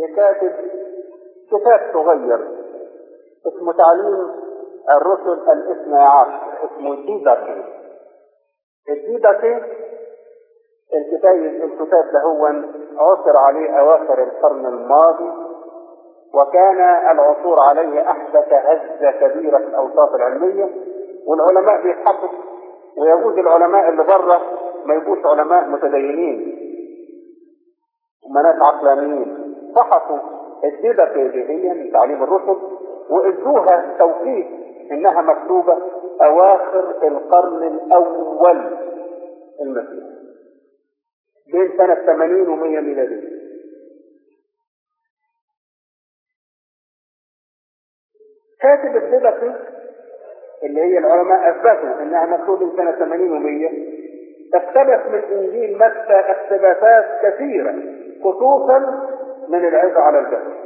لكاتب كتاب صغير اسمه تعليم الرسل الاثنى عشر اسمه ديداكي الديداكي الكتاب الكتاب ده هو عثر عليه اواخر القرن الماضي وكان العثور عليه احدث هزه كبيره في الاوساط العلميه والعلماء بيتحقق ويجوز العلماء اللي بره ما يبقوش علماء متدينين وناس عقلانيين فحصوا الدبة دي من تعليم الرسل وادوها توقيت انها مكتوبة اواخر القرن الاول المسيحي بين سنة 80 و 100 ميلادية كاتب الدبة اللي هي العلماء اثبتوا انها مكتوبة سنة 80 و 100 اقتبس من انجيل متى اقتباسات كثيرة خصوصا من العظة على الجبل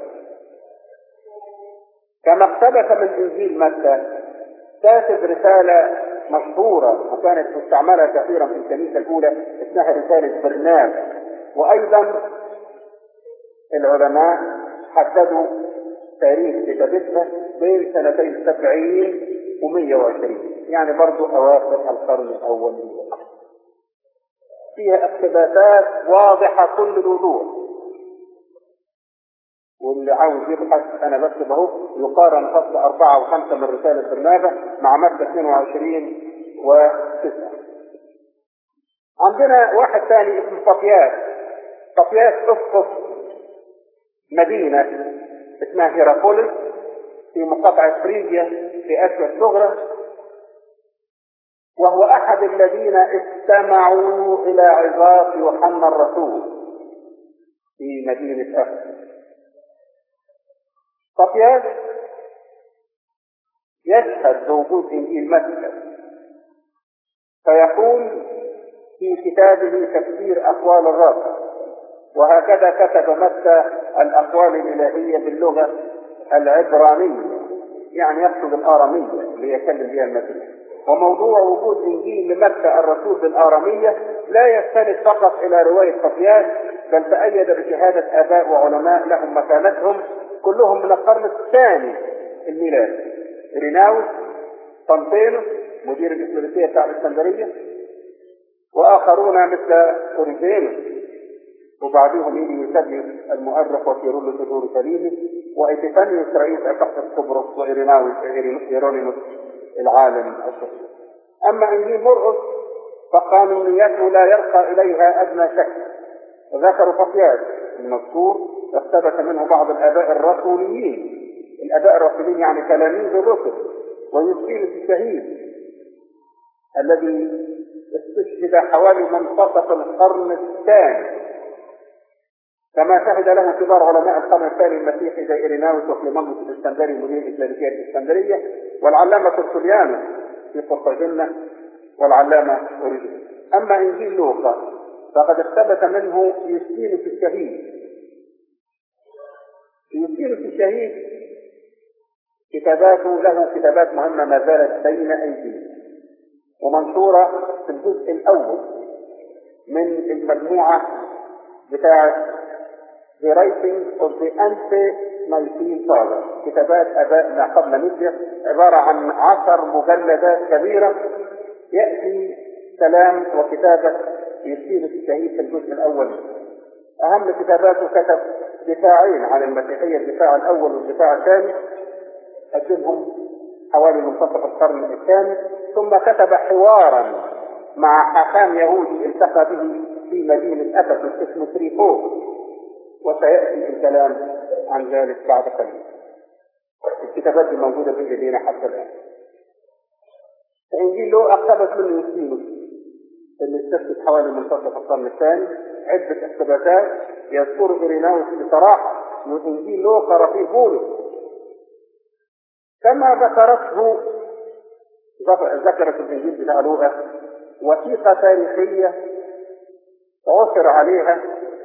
كما اقتبس من انجيل متى كاتب رسالة مشهورة وكانت مستعملة كثيرا في الكنيسة الأولى اسمها رسالة برناب وأيضا العلماء حددوا تاريخ كتابتها بين سنتين سبعين ومية وعشرين يعني برضو أواخر القرن الأول من فيها اقتباسات واضحة كل الوضوح واللي عاوز يبحث انا بكتب اهو يقارن فصل اربعة وخمسة من رسالة برنابة مع مادة 22 وتسعة عندنا واحد ثاني اسمه صفيات صفيات اسقف مدينة اسمها هيرابوليس في مقاطعة فريجيا في اسيا الصغرى وهو احد الذين استمعوا الى عظات يوحنا الرسول في مدينة افسس صفيان يشهد بوجود انجيل متى فيقول في كتابه تفسير اقوال الرب وهكذا كتب متى الاقوال الالهيه باللغه العبرانيه يعني يقصد الاراميه اللي يكلم بها المسيح وموضوع وجود انجيل لمتى الرسول بالاراميه لا يستند فقط الى روايه صفيان بل تأيد بشهاده اباء وعلماء لهم مكانتهم كلهم من القرن الثاني الميلادي ريناوس طنطينوس مدير الإسلامية بتاع الإسكندرية وآخرون مثل أوريجينوس وبعدهم يجي يوسبيوس المؤرخ وكيرلس الأورشليمي وإيتيفانيوس رئيس أسقف قبرص وإيريناوس إيرونيموس العالم الشهير أما إنجيل مرقس فقانونيته لا يرقى إليها أدنى شك ذكروا فقيات المذكور اقتبس منه بعض الآباء الرسوليين الآباء الرسوليين يعني تلاميذ الرسل ويوسفينوس الشهيد الذي استشهد حوالي منتصف القرن الثاني كما شهد له كبار علماء القرن الثاني المسيحي زي إيريناوس وكليمانوس الإسكندري مدير الإسلامية الإسكندرية والعلامة ترتوليانوس في قرطاجنة والعلامة أوريجينوس أما إنجيل لوقا فقد اقتبس منه يوستينوس الشهيد يوستينوس الشهيد كتاباته له كتابات مهمة ما زالت بين أيدينا ومنشورة في الجزء الأول من المجموعة بتاعة The Writing of the Ante-Nicene Fathers كتابات آباء ما قبل مثله عبارة عن عشر مجلدات كبيرة يأتي كلام وكتابة يوستينوس الشهيد في الجزء الأول أهم كتاباته كتب دفاعين عن المسيحية الدفاع الأول والدفاع الثاني قدمهم حوالي منتصف القرن الثاني ثم كتب حوارا مع حاكم يهودي التقى به في مدينة أفسس اسمه تريفو وسيأتي الكلام عن ذلك بعد قليل الكتابات دي موجودة في ايدينا حتى الآن فإنجيل له اقتبس من يوستينوس اللي استشهد حوالي منتصف القرن الثاني عدة اقتباسات يذكر إيريناوس بصراحة من إنجيل لوقا فيه بولس كما ذكرته ذكرت الإنجيل بتاع لوقا وثيقة تاريخية عثر عليها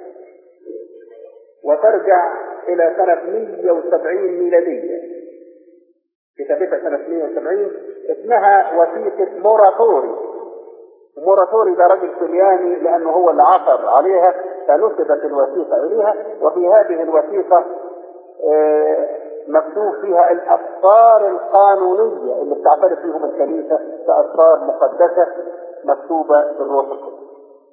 وترجع إلى سنة 170 ميلادية كتابتها سنة 170 اسمها وثيقة موراتوري موراتوري ده راجل سرياني لأنه هو اللي عثر عليها فنسبت الوثيقة إليها وفي هذه الوثيقة آه، مكتوب فيها الأسرار القانونية اللي بتعترف بهم الكنيسة كأسرار مقدسة مكتوبة بالروح القدس.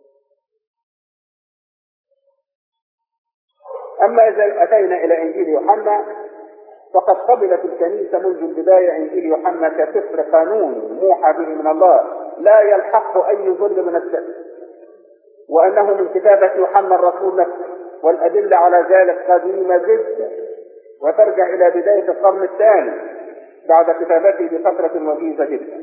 أما إذا أتينا إلى إنجيل يوحنا فقد قبلت الكنيسة منذ البداية إنجيل يوحنا كسفر قانون موحى به من الله لا يلحق أي ظلم من السفر وأنه من كتابة يوحنا الرسول نفسه والأدلة على ذلك قديمة جدا وترجع إلى بداية القرن الثاني بعد كتابته بفترة وجيزة جدا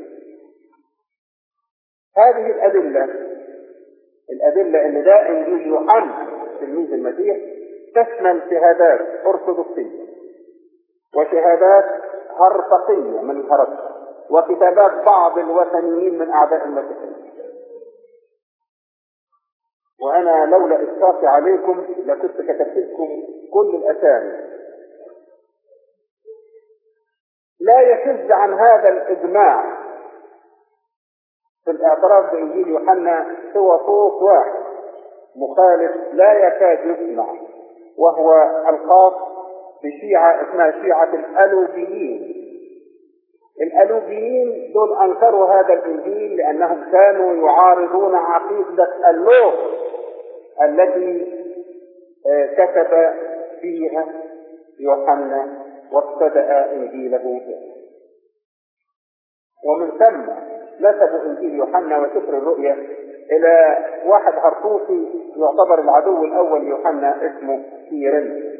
هذه الأدلة الأدلة أن ده إنجيل يوحنا تلميذ المسيح تشمل شهادات أرثوذكسية وشهادات هرطقية من الهرطة وكتابات بعض الوثنيين من أعداء المسيحية وأنا لولا إشفاقي عليكم لكنت كتبت لكم كل الأسامي لا يشذ عن هذا الإجماع في الاعتراف بإنجيل يوحنا سوى صوت واحد مخالف لا يكاد يسمع وهو الخاص بشيعة اسمها شيعة الألوبيين الألوبيين دول أنكروا هذا الإنجيل لأنهم كانوا يعارضون عقيدة اللوغ التي كتب فيها يوحنا وابتدأ إنجيله به ومن ثم نسبوا إنجيل يوحنا وسفر الرؤيا إلى واحد هرطوسي يعتبر العدو الأول ليوحنا اسمه كيرن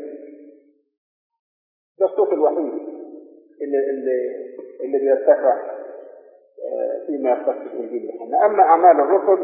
ده الصوت الوحيد اللي اللي اللي بيرتفع فيما يختص بإنجيل يوحنا أما أعمال الرسل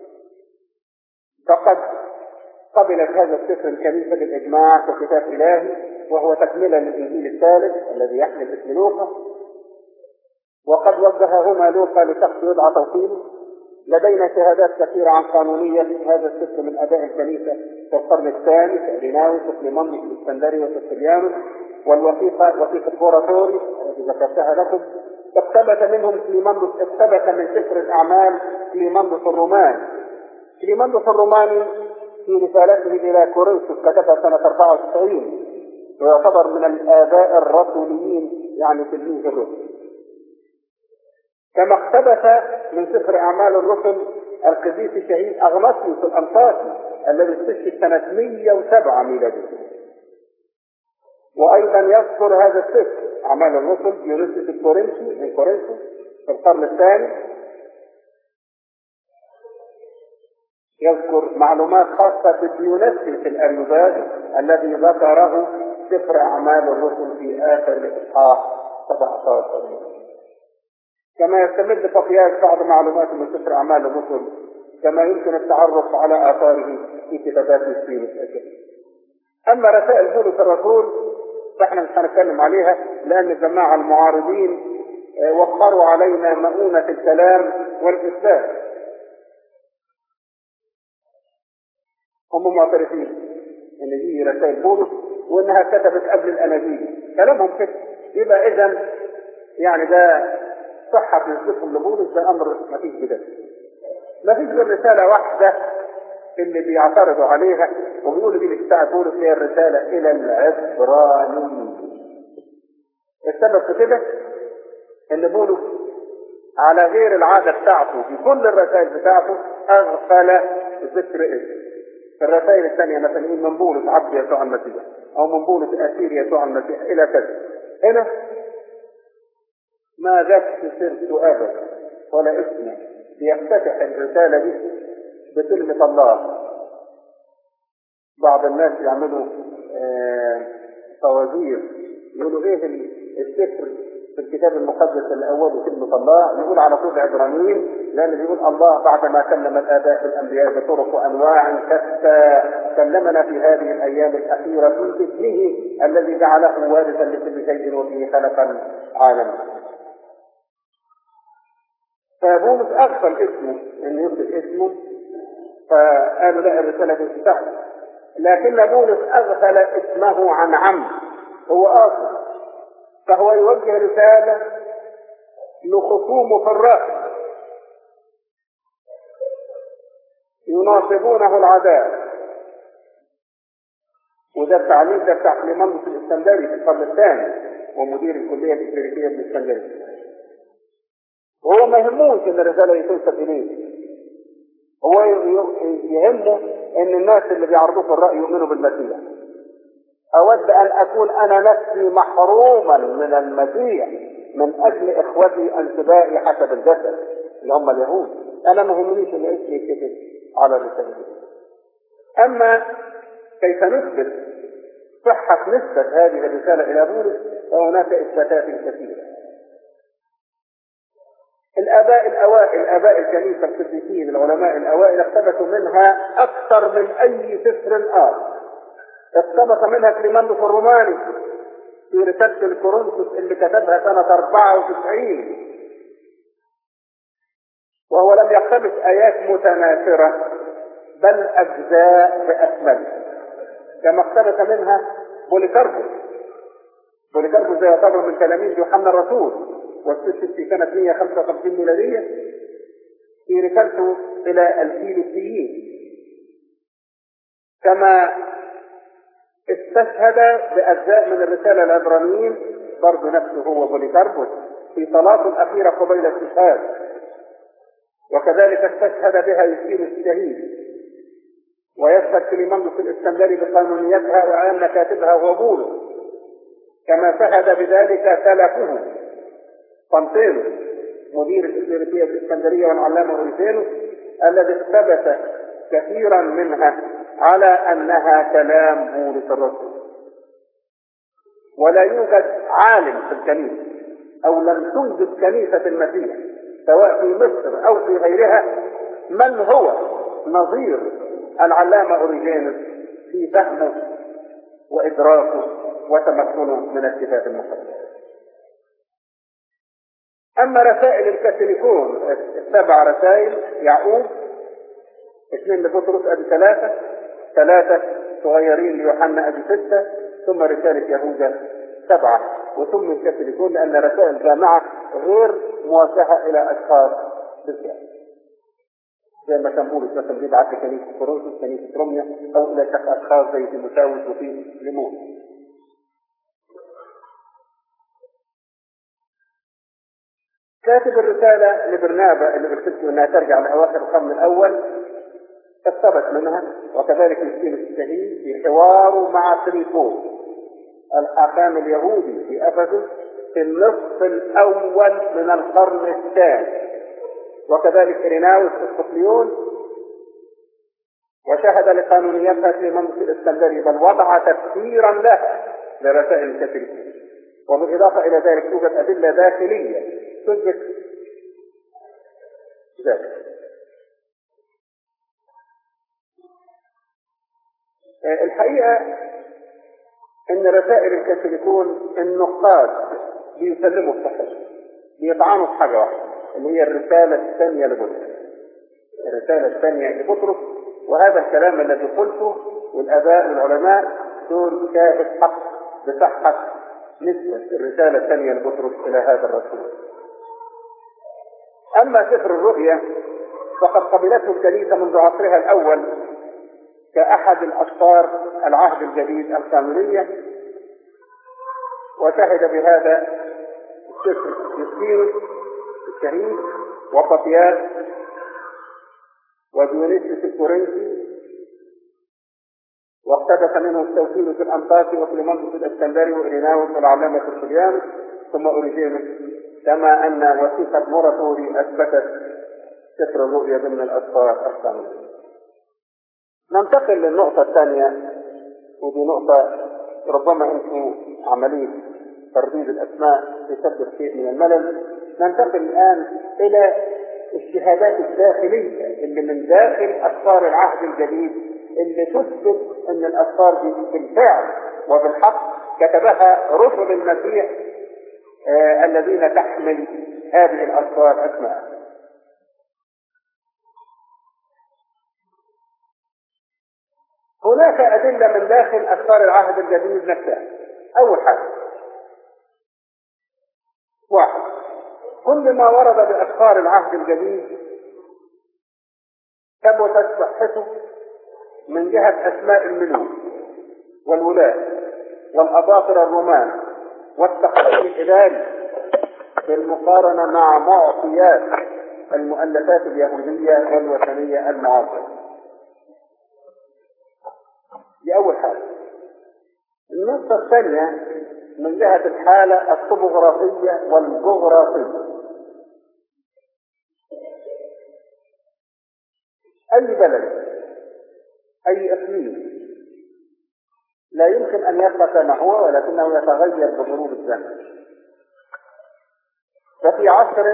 فقد قبلت هذا السفر الكنيسة بالإجماع ككتاب إلهي وهو تكملة للإنجيل الثالث الذي يحمل اسم لوقا وقد وجههما لوقا لشخص يدعى توقيل لدينا شهادات كثيرة عن قانونية هذا السفر من أداء الكنيسة في القرن الثاني كأريناوس وسليمانوس الإسكندري وسفريانوس والوثيقة وثيقة بوراتوري التي ذكرتها لكم اقتبس منهم سليمانوس اقتبس من سفر الأعمال سليمانوس الروماني سليمانوس الروماني في رسالته إلى كورنثوس كتبها سنة 94 ويعتبر من الآباء الرسوليين يعني تلميذ الرسل كما اقتبس من سفر أعمال الرسل القديس الشهيد أغناطيوس الأنطاكي الذي استشهد سنة 107 ميلادية وأيضا يذكر هذا السفر أعمال الرسل ديونيسيوس الكورنثي من كورنثوس في القرن الثاني يذكر معلومات خاصة بديونيسيوس الأريوباغي الذي ذكره سفر أعمال الرسل في آخر الإصحاح 17 كما يستمد فقياس بعض معلومات من سفر أعمال الرسل كما يمكن التعرف على آثاره في كتابات السيرة الأجل أما رسائل بولس الرسول فإحنا مش هنتكلم عليها لأن الجماعة المعارضين وفروا علينا مؤونة الكلام والإثبات هم معترفين إن دي رسائل بولس وإنها كتبت قبل الأناجيل كلامهم كده يبقى إذا يعني ده صحة نسبتهم لبولس ده أمر ما فيش بدل ما فيش غير رسالة واحدة اللي بيعترضوا عليها وبيقولوا دي بتاع بولس هي الرسالة إلى العبرانيين السبب في كده إن بولس على غير العادة بتاعته في كل الرسائل بتاعته أغفل ذكر اسم في الرسائل الثانية مثلا يقول من بولس عبد يسوع المسيح أو من بولس أسير يسوع المسيح إلى كذا هنا ما ذاك سرت أبدا ولا اسمه بيفتتح الرسالة دي بكلمة الله بعض الناس يعملوا آه فوازير يقولوا ايه السفر في الكتاب المقدس اللي اوله كلمة الله يقول على طول عبرانيين لان بيقول الله بعدما كلم الاباء بالانبياء بطرق وانواع شتى كلمنا في هذه الايام الاخيره في ابنه الذي جعله وارثا لكل شيء وبه خلق العالم فبولس اغفل اسمه انه يكتب اسمه فقالوا لا الرساله دي بتاعته لكن بولس اغفل اسمه عن عمد هو قاصد فهو يوجه رساله لخصومه في الراي يناصبونه العداء وده التعليم ده بتاع كليماندوس الاسكندري في القرن الثاني ومدير الكليه الامريكيه بالاسكندريه وهو ما يهموش ان الرساله دي تنسب اليه هو يهمه ان الناس اللي بيعرضوه في الراي يؤمنوا بالمسيح اود ان اكون انا نفسي محروما من المسيح من اجل اخوتي انتبائي حسب الجسد اللي هم اليهود انا ما يهمنيش ان اسمي يتكتب على الرساله دي اما كيف نثبت صحة نسبة هذه الرسالة إلى بولس فهناك إثباتات كثيرة. الآباء الأوائل آباء الكنيسة القديسين العلماء الأوائل اقتبسوا منها أكثر من أي سفر آخر. اقتبس منها كليماندوس الروماني في رسالة الكورنثوس اللي كتبها سنة 94 وهو لم يقتبس آيات متناثرة بل أجزاء بأكملها كما اقتبس منها بوليكاربوس بوليكاربوس ده يعتبر من تلاميذ يوحنا الرسول واستشهد في سنة 155 ميلادية في رسالته إلى الفيليبيين كما استشهد بأجزاء من الرسالة العبرانيين برضه نفسه هو بوليكاربوس في صلاته الأخيرة قبيل الاستشهاد وكذلك استشهد بها يسير الشهيد ويشهد كليماندوس الاسكندري بقانونيتها وأن كاتبها هو بولس كما شهد بذلك سلفه قنطينوس مدير الإكليريكية الإسكندرية والعلامة أوريسينوس الذي اقتبس كثيرا منها على أنها كلام بولس الرسول ولا يوجد عالم في الكنيسة أو لم تنجب كنيسة المسيح سواء في مصر أو في غيرها من هو نظير العلامة أوريجينوس في فهمه وإدراكه وتمكنه من الكتاب المقدس أما رسائل الكاثوليكون السبع رسائل يعقوب اثنين لبطرس أبي ثلاثة ثلاثة صغيرين ليوحنا أبي ستة ثم رسالة يهوذا سبعة وسمي الكاثوليكون لأن رسائل جامعة غير موجهة إلى أشخاص بالذات زي ما كان بولس مثلا بيبعت لكنيسة كورنثوس كنيسة روميا أو إلى أشخاص زي تيموثاوس وفي ليمون كاتب الرسالة لبرنابا اللي قلت انها ترجع لأواخر القرن الأول اقتبس منها وكذلك يسكين الشهيد في حواره مع تريفون الحاكم اليهودي في أفسس في النصف الأول من القرن الثاني وكذلك إريناوس السقليون وشهد لقانونيتها في منطقة الإسكندري بل وضع تفسيرا لها لرسائل الكاثوليكية وبالإضافة إلى ذلك توجد أدلة داخلية تثبت ذلك الحقيقة ان رسائل الكاثوليكون النقاد بيسلموا الصحيح بيطعنوا في حاجة واحدة اللي هي الرسالة الثانية لبطرس الرسالة الثانية لبطرس وهذا الكلام الذي قلته والآباء والعلماء دول شاهد حق بصحة نسبة الرسالة الثانية لبطرس إلى هذا الرسول أما سفر الرؤيا فقد قبلته الكنيسة منذ عصرها الأول كأحد الأسفار العهد الجديد القانونية وشهد بهذا السفر يوستينوس الشهيد وقطياس وديونيسيوس الكورنثي واقتبس منه التوكيل في الأنطاكي وكليماندوس الاسكندري وإريناوس والعلامة الشريان ثم أوريجينوس كما أن وثيقة موراتوري أثبتت سفر الرؤيا ضمن الأسفار القانونية ننتقل للنقطة الثانية ودي نقطة ربما انتم عملية ترديد الأسماء تسبب شيء من الملل ننتقل الآن إلى الشهادات الداخلية اللي من داخل أسفار العهد الجديد اللي تثبت أن الأسفار دي بالفعل وبالحق كتبها رسل المسيح آه الذين تحمل هذه الأسفار أسماء هناك أدلة من داخل أسفار العهد الجديد نفسها أول حاجة واحد كل ما ورد بأسفار العهد الجديد ثبتت صحته من جهة أسماء الملوك والولاة والأباطرة الرومان والتخطيط الإداري بالمقارنة مع معطيات المؤلفات اليهودية والوثنية المعاصرة دي أول حاجة النقطة الثانية من جهة الحالة الطبوغرافية والجغرافية أي بلد أي إقليم لا يمكن أن يبقى كما هو ولكنه يتغير بمرور الزمن ففي عصر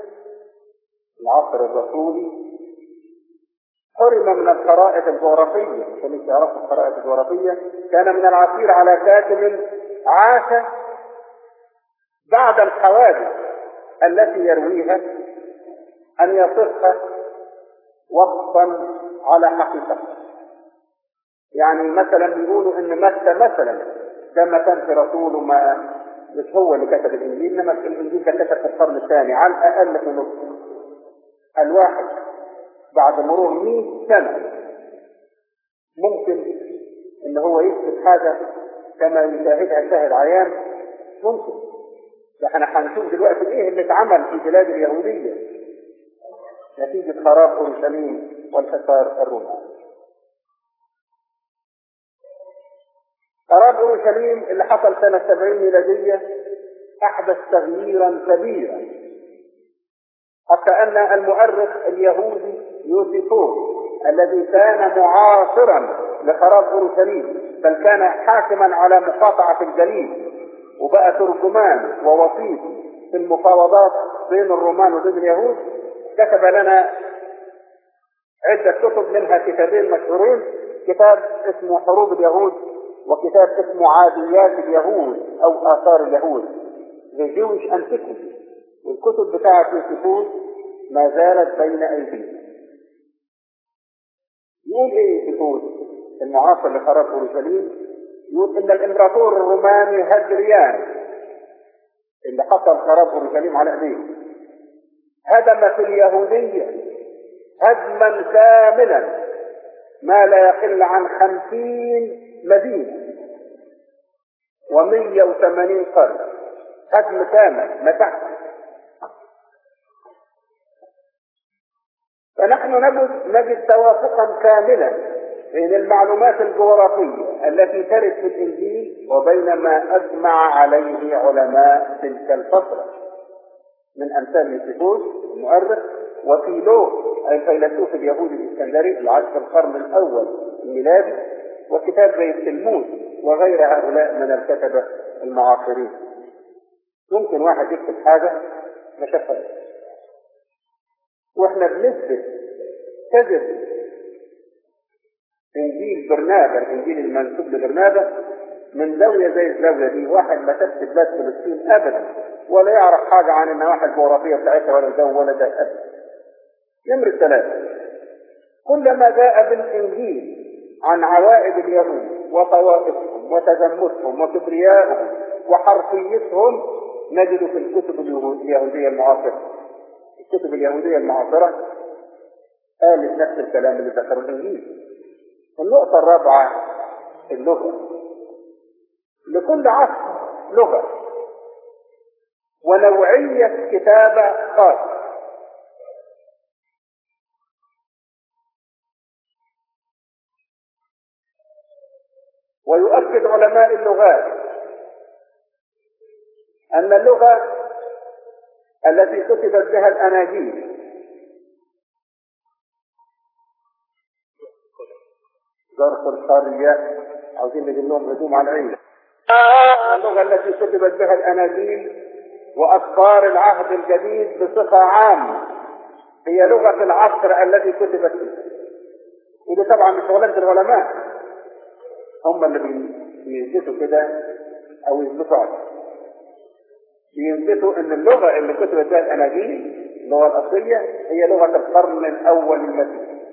العصر الرسولي حرم من الخرائط الجغرافية عشان تعرفوا الخرائط الجغرافية كان من العسير على كاتب عاش بعد الحوادث التي يرويها أن يصفها وصفا على حقيقة يعني مثلا بيقولوا ان متى مثلا ده ما كان في رسول وما مش هو اللي كتب الانجيل انما الانجيل ده كتب في القرن الثاني على الاقل في نص الواحد بعد مرور 100 سنه ممكن ان هو يكتب حاجه كما يشاهدها شاهد عيان ممكن احنا هنشوف دلوقتي ايه اللي اتعمل في بلاد اليهوديه نتيجه خراب اورشليم والحصار الروماني خراب اورشليم اللي حصل سنه 70 ميلاديه احدث تغييرا كبيرا حتى ان المؤرخ اليهودي يوسيفوس الذي كان معاصرا لخراب اورشليم بل كان حاكما على مقاطعه الجليل وبقى ترجمان ووسيط في المفاوضات بين الرومان وبين اليهود كتب لنا عدة كتب منها كتابين مشهورين كتاب اسمه حروب اليهود وكتاب اسمه عاديات اليهود او اثار اليهود The Jewish Antiquity والكتب بتاعة يوسفوس ما زالت بين ايدينا يقول ايه يوسفوس المعاصر لخراب اورشليم يقول ان الامبراطور الروماني هدريان اللي حصل خراب اورشليم على ايديه هدم في اليهوديه هدما كاملا ما لا يقل عن خمسين مدينة ومية وثمانين قرن هدم كامل مسحت فنحن نجد, نجد توافقا كاملا بين المعلومات الجغرافية التي ترد في الإنجيل وبين ما أجمع عليه علماء تلك الفترة من أمثال يوسفوس المؤرخ وفيلو الفيلسوف اليهودي الاسكندري اللي عاش في القرن الاول الميلادي وكتاب زي التلمود وغير هؤلاء من الكتبه المعاصرين ممكن واحد يكتب حاجه ما شافهاش واحنا بنثبت كذب انجيل برنابا الانجيل المنسوب لبرنابا من زاويه زي الزاويه دي واحد ما شافش بلاد فلسطين ابدا ولا يعرف حاجه عن النواحي الجغرافيه بتاعتها ولا الجو ولا ده ابدا نمرة ثلاثة كلما جاء بالإنجيل عن عوائد اليهود وطوائفهم وتزمتهم وكبريائهم وحرفيتهم نجد في الكتب اليهودية المعاصرة الكتب اليهودية المعاصرة قالت نفس الكلام اللي ذكره الإنجيل النقطة الرابعة اللغة لكل عصر لغة ونوعية كتابة خاصة ويؤكد علماء اللغات أن اللغة التي كتبت بها الأناجيل ظرف القرية عاوزين نجيب لهم هدوم على العين اللغة التي كتبت بها الأناجيل وأخبار العهد الجديد بصفة عامة هي لغة العصر الذي كتبت فيه ودي طبعا مش شغلانة العلماء هم اللي بيثبتوا كده او يثبتوا عكس بيثبتوا ان اللغه اللي كتبت بها الاناجيل اللغه الاصليه هي لغه القرن الاول المسيحي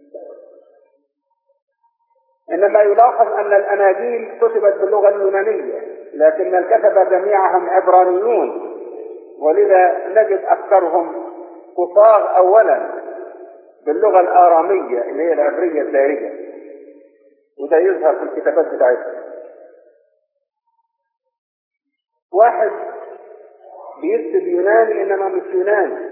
انما يلاحظ ان الاناجيل كتبت باللغه اليونانيه لكن الكتبه جميعهم عبرانيون ولذا نجد اكثرهم تصاغ اولا باللغه الاراميه اللي هي العبريه الدارجه وده يظهر في الكتابات بتاعتهم واحد بيكتب يوناني انما مش يوناني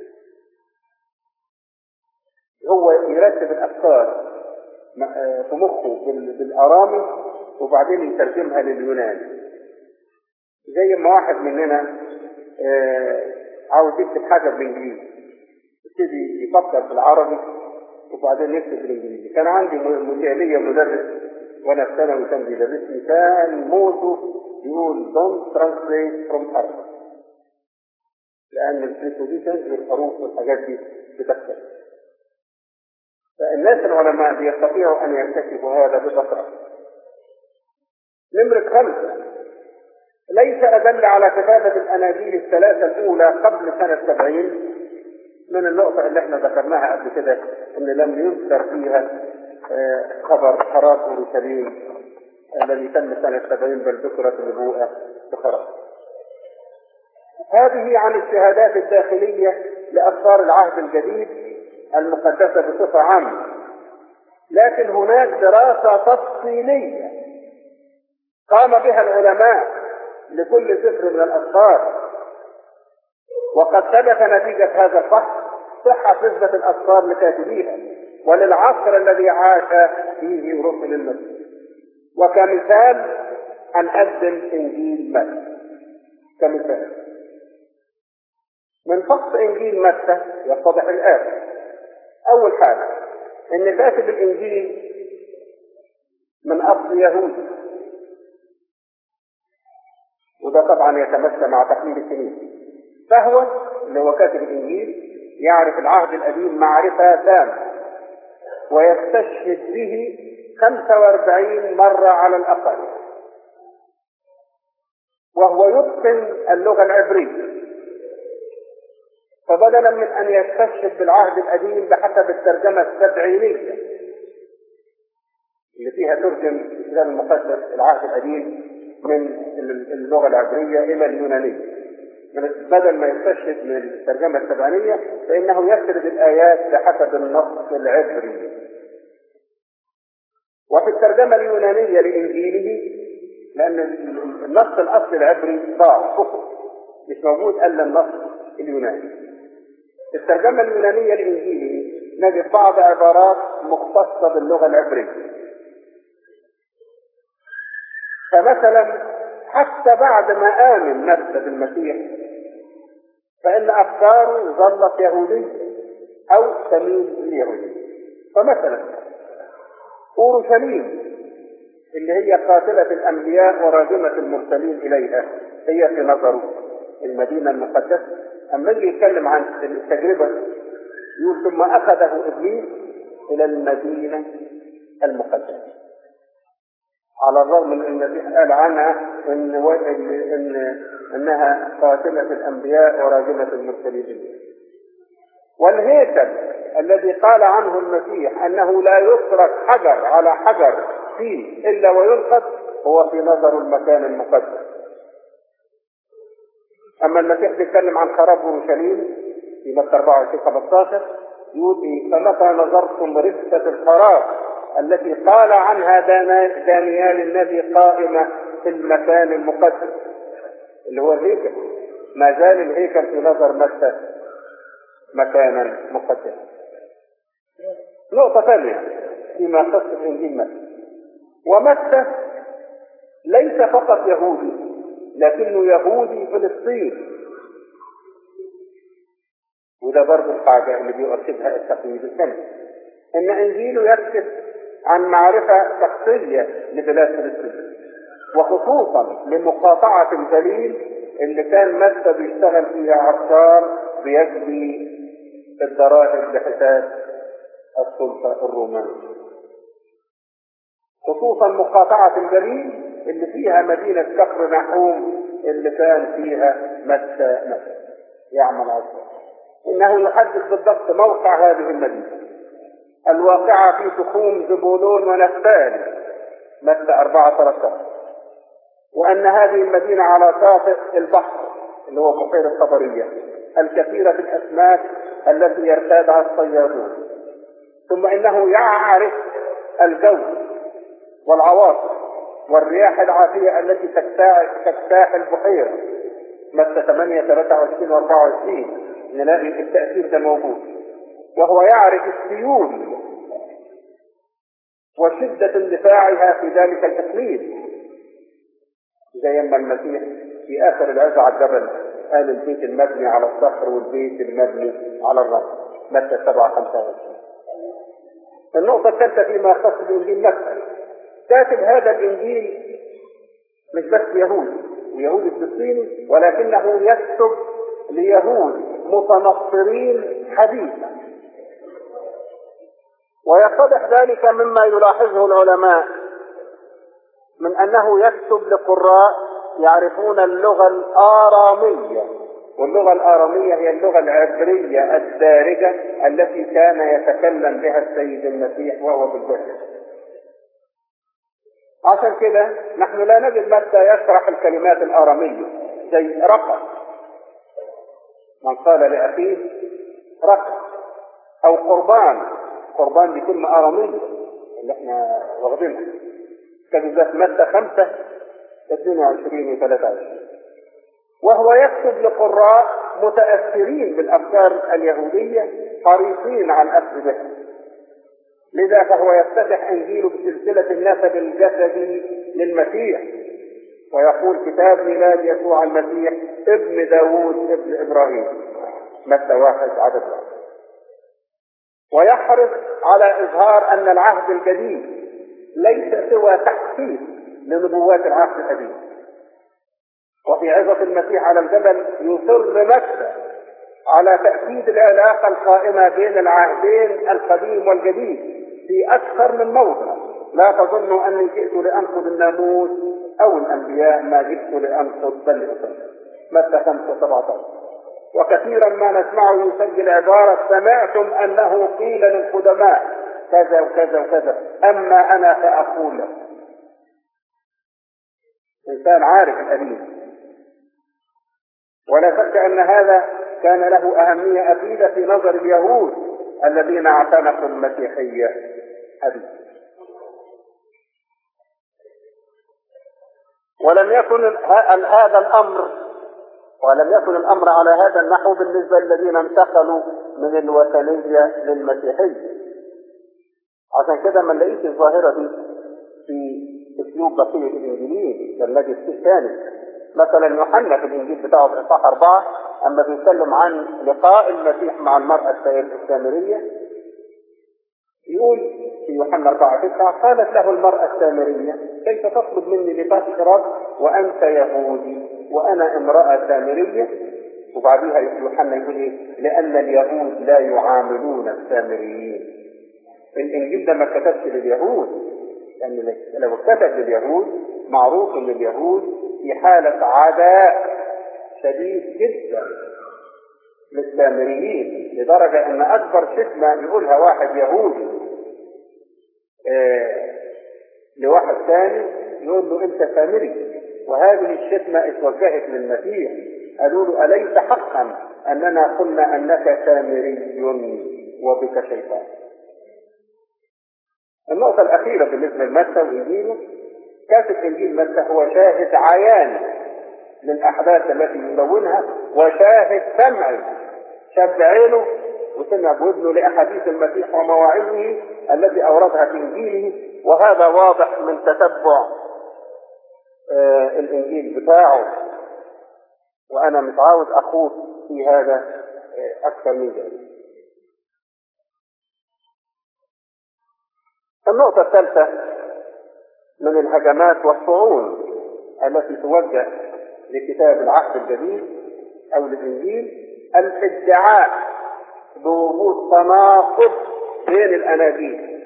هو يرتب الافكار في مخه بالارامي وبعدين يترجمها لليوناني زي ما واحد مننا عاوز يكتب حاجه بالانجليزي يبتدي يفكر بالعربي وبعدين يكتب بالانجليزي كان عندي ليا مدرس وانا في ثانوي كان بيدرسني كان موته يقول don't translate from Arabic لأن البريبوزيشنز والحروف والحاجات دي بتختلف فالناس العلماء بيستطيعوا أن يكتشفوا هذا ببساطة نمرة خمسة ليس أدل على كتابة الأناجيل الثلاثة الأولى قبل سنة سبعين من النقطة اللي احنا ذكرناها قبل كده ان لم يذكر فيها خبر خراب اورشليم الذي تم سنة سبعين بل ذكرت النبوءة بخراب. هذه عن الشهادات الداخلية لأسفار العهد الجديد المقدسة بصفة عامة. لكن هناك دراسة تفصيلية قام بها العلماء لكل سفر من الأسفار وقد ثبت نتيجة هذا الفحص صحة نسبة الأسفار لكاتبيها وللعصر الذي عاش فيه رسل المسيح وكمثال هنقدم إنجيل متى كمثال من فحص إنجيل متى يتضح الآتي أول حاجة إن كاتب الإنجيل من أصل يهودي وده طبعا يتمشى مع تحليل الكنيسة فهو اللي هو كاتب الإنجيل يعرف العهد القديم معرفة تامة ويستشهد به 45 مرة على الأقل وهو يتقن اللغة العبرية فبدلا من أن يستشهد بالعهد القديم بحسب الترجمة السبعينية اللي فيها ترجم الكتاب المقدس العهد القديم من اللغة العبرية إلى اليونانية بدل ما يستشهد من الترجمة السبعينية فإنه يسرد الآيات بحسب النص العبري وفي الترجمة اليونانية لإنجيله لأن النص الأصلي العبري ضاع فقط مش موجود إلا النص اليوناني في الترجمة اليونانية لإنجيله نجد بعض عبارات مختصة باللغة العبرية فمثلا حتى بعد ما آمن نفسه بالمسيح فإن أفكاره ظلت يهودية أو تميل لليهودية فمثلا أورشليم اللي هي قاتلة الأنبياء وراجمة المرسلين إليها هي في نظره المدينة المقدسة أما يجي يتكلم عن التجربة يقول ثم أخذه إبليس إلى المدينة المقدسة على الرغم من ان المسيح قال عنها ان ان انها قاتله الانبياء وراجمه المرسلين والهيكل الذي قال عنه المسيح انه لا يترك حجر على حجر فيه الا وينقض هو في نظر المكان المقدس اما المسيح بيتكلم عن خراب اورشليم في متى 24 15 يقول ايه فمتى نظرتم رفه الخراب التي قال عنها دانيال النبي قائمة في المكان المقدس اللي هو الهيكل ما زال الهيكل في نظر مكة مكانا مقدسا نقطة ثانية فيما يخص إنجيل مكة ومكة ليس فقط يهودي لكنه يهودي فلسطين وده برضه الحاجة اللي بيؤكدها التقليد الثاني إن إنجيله يكتب عن معرفة شخصية لبلاد فلسطين وخصوصا لمقاطعة الجليل اللي كان مكة بيشتغل فيها عشار بيجري الضرائب لحساب السلطة الرومانية خصوصا مقاطعة الجليل اللي فيها مدينة كفر نحوم اللي كان فيها مكة مكة يعمل عشار إنه يحدد بالضبط موقع هذه المدينة الواقعة في تخوم زبولون ونفتالي متى أربعة ثلاثة وأن هذه المدينة على شاطئ البحر اللي هو بحيرة طبرية الكثيرة في الأسماك التي يرتادها الصيادون ثم إنه يعرف الجو والعواصف والرياح العاتية التي تجتاح البحيرة متى 8 23 و 24 نلاقي التأثير ده موجود وهو يعرف السيول وشدة اندفاعها في ذلك الإقليم زي ما المسيح في آخر العزة على الجبل قال البيت المبني على الصخر والبيت المبني على الرمل متى 7 25 النقطة الثالثة فيما يخص بإنجيل مكة كاتب هذا الإنجيل مش بس يهود ويهود فلسطيني ولكنه يكتب ليهود متنصرين حديثا ويتضح ذلك مما يلاحظه العلماء من أنه يكتب لقراء يعرفون اللغة الآرامية واللغة الآرامية هي اللغة العبرية الدارجة التي كان يتكلم بها السيد المسيح وهو في الجسد عشان كده نحن لا نجد متى يشرح الكلمات الآرامية زي رقم من قال لأخيه رقم أو قربان قربان دي كلمة آرامية اللي احنا واخدينها كذلك متى خمسة 22 و 23 وهو يكتب لقراء متأثرين بالأفكار اليهودية حريصين على الأخذ بها لذا فهو يفتتح إنجيله بسلسلة النسب الجسدي للمسيح ويقول كتاب ميلاد يسوع المسيح ابن داوود ابن إبراهيم متى واحد عدد واحد ويحرص على إظهار أن العهد الجديد ليس سوى تحقيق لنبوات العهد القديم وفي عظة المسيح على الجبل يصر مكة على تأكيد العلاقة القائمة بين العهدين القديم والجديد في أكثر من موضع لا تظنوا أني جئت لأنقض الناموس أو الأنبياء ما جئت لأنقض بل لأصلي متى 5 17 وكثيرا ما نسمعه يسجل عبارة سمعتم أنه قيل للقدماء كذا وكذا وكذا أما أنا فأقول لك إنسان عارف القديم ولا شك أن هذا كان له أهمية أكيدة في نظر اليهود الذين اعتنقوا المسيحية حديثا ولم يكن هذا الأمر ولم يكن الأمر على هذا النحو بالنسبة للذين انتقلوا من الوثنية للمسيحية عشان كده ما نلاقيش الظاهرة دي في اسلوب بقية الانجيليين بل نجد شيء ثاني مثلا يوحنا في الانجيل بتاعه في اصحاح اربعة اما بيتكلم عن لقاء المسيح مع المرأة السامرية يقول في يوحنا 4 9 قالت له المرأة السامرية كيف تطلب مني لتشرب وأنت يهودي وأنا امرأة سامرية وبعديها يوحنا يقول إيه؟ لأن اليهود لا يعاملون السامريين الإنجيل ده ما كتبش لليهود لأن يعني لو كتب لليهود معروف أن اليهود في حالة عداء شديد جدا للسامريين لدرجة أن أكبر شتمة يقولها واحد يهودي آه لواحد ثاني يقول له أنت سامري وهذه الشتمة اتوجهت للمسيح قالوا له أليس حقا أننا قلنا أنك سامري وبك شيطان النقطة الأخيرة بالنسبة لمتى وإنجيله كاتب إنجيل متى هو شاهد عيان للأحداث التي يدونها وشاهد سمعي شد عينه وسمع بودنه لأحاديث المسيح ومواعظه التي أوردها في إنجيله وهذا واضح من تتبع آه الإنجيل بتاعه وأنا مش عاوز أخوض في هذا آه أكثر من ذلك النقطة الثالثة من الهجمات والطعون التي توجه لكتاب العهد الجديد أو للإنجيل الادعاء بوجود تناقض بين الأناجيل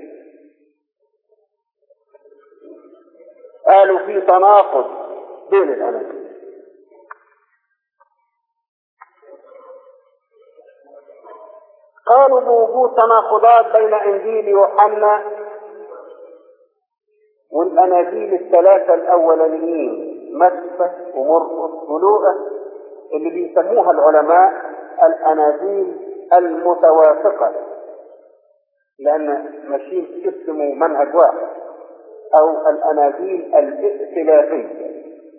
قالوا في تناقض بين الأناجيل قالوا بوجود تناقضات بين إنجيل يوحنا والأناجيل الثلاثة الأولانيين متى ومرقس ولوقا اللي بيسموها العلماء الأناجيل المتوافقة لأن ماشيين بيقسموا منهج واحد أو الأناجيل الائتلافية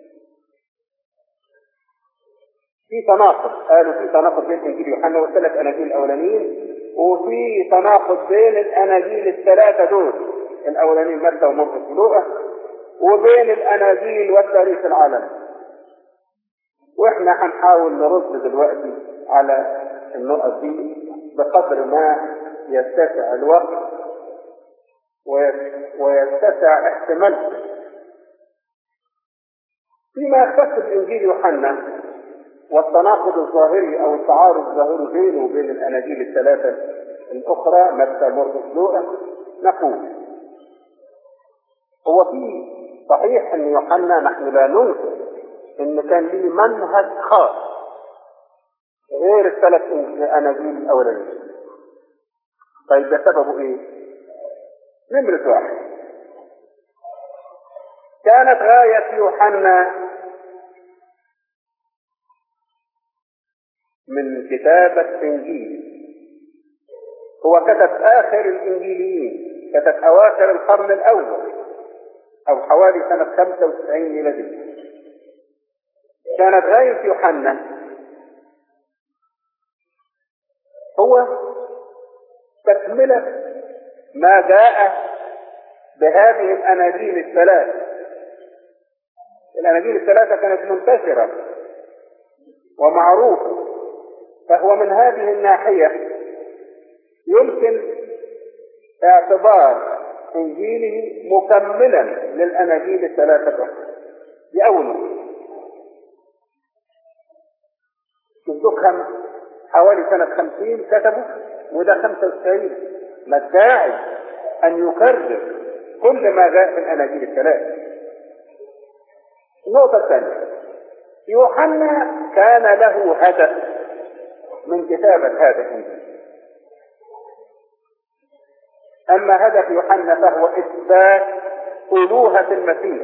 في تناقض قالوا في تناقض بين إنجيل يوحنا والثلاث أناجيل الأولانيين وفي تناقض بين الأناجيل الثلاثة دول الأولانيين متى ومرقس ولوقا وبين الأناجيل والتاريخ العالمي واحنا هنحاول نرد دلوقتي على النقط دي بقدر ما يتسع الوقت ويتسع احتمالته فيما يختص بإنجيل يوحنا والتناقض الظاهري أو التعارض الظاهري بينه وبين الأناجيل الثلاثة الأخرى متى مرقس لوقا نقول هو في صحيح أن يوحنا نحن لا ننكر أن كان ليه منهج خاص غير الثلاث أناجيل الأولانيين طيب ده سببه إيه؟ نمرة واحد كانت غاية يوحنا من كتابة إنجيل هو كتب آخر الإنجيليين كتب أواخر القرن الأول أو حوالي سنة 95 ميلادية كانت غاية يوحنا هو تكملة ما جاء بهذه الأناجيل الثلاث الأناجيل الثلاثة كانت منتشرة ومعروفة فهو من هذه الناحية يمكن اعتبار إنجيله مكملا للأناجيل الثلاثة الأخرى دي أول نقطة دكهم حوالي سنة خمسين كتبوا وده خمسة وتسعين ما الداعي أن يكرر كل ما جاء في الأناجيل الثلاثة النقطة الثانية يوحنا كان له هدف من كتابة هذا الإنجيل أما هدف يوحنا فهو إثبات ألوهة المسيح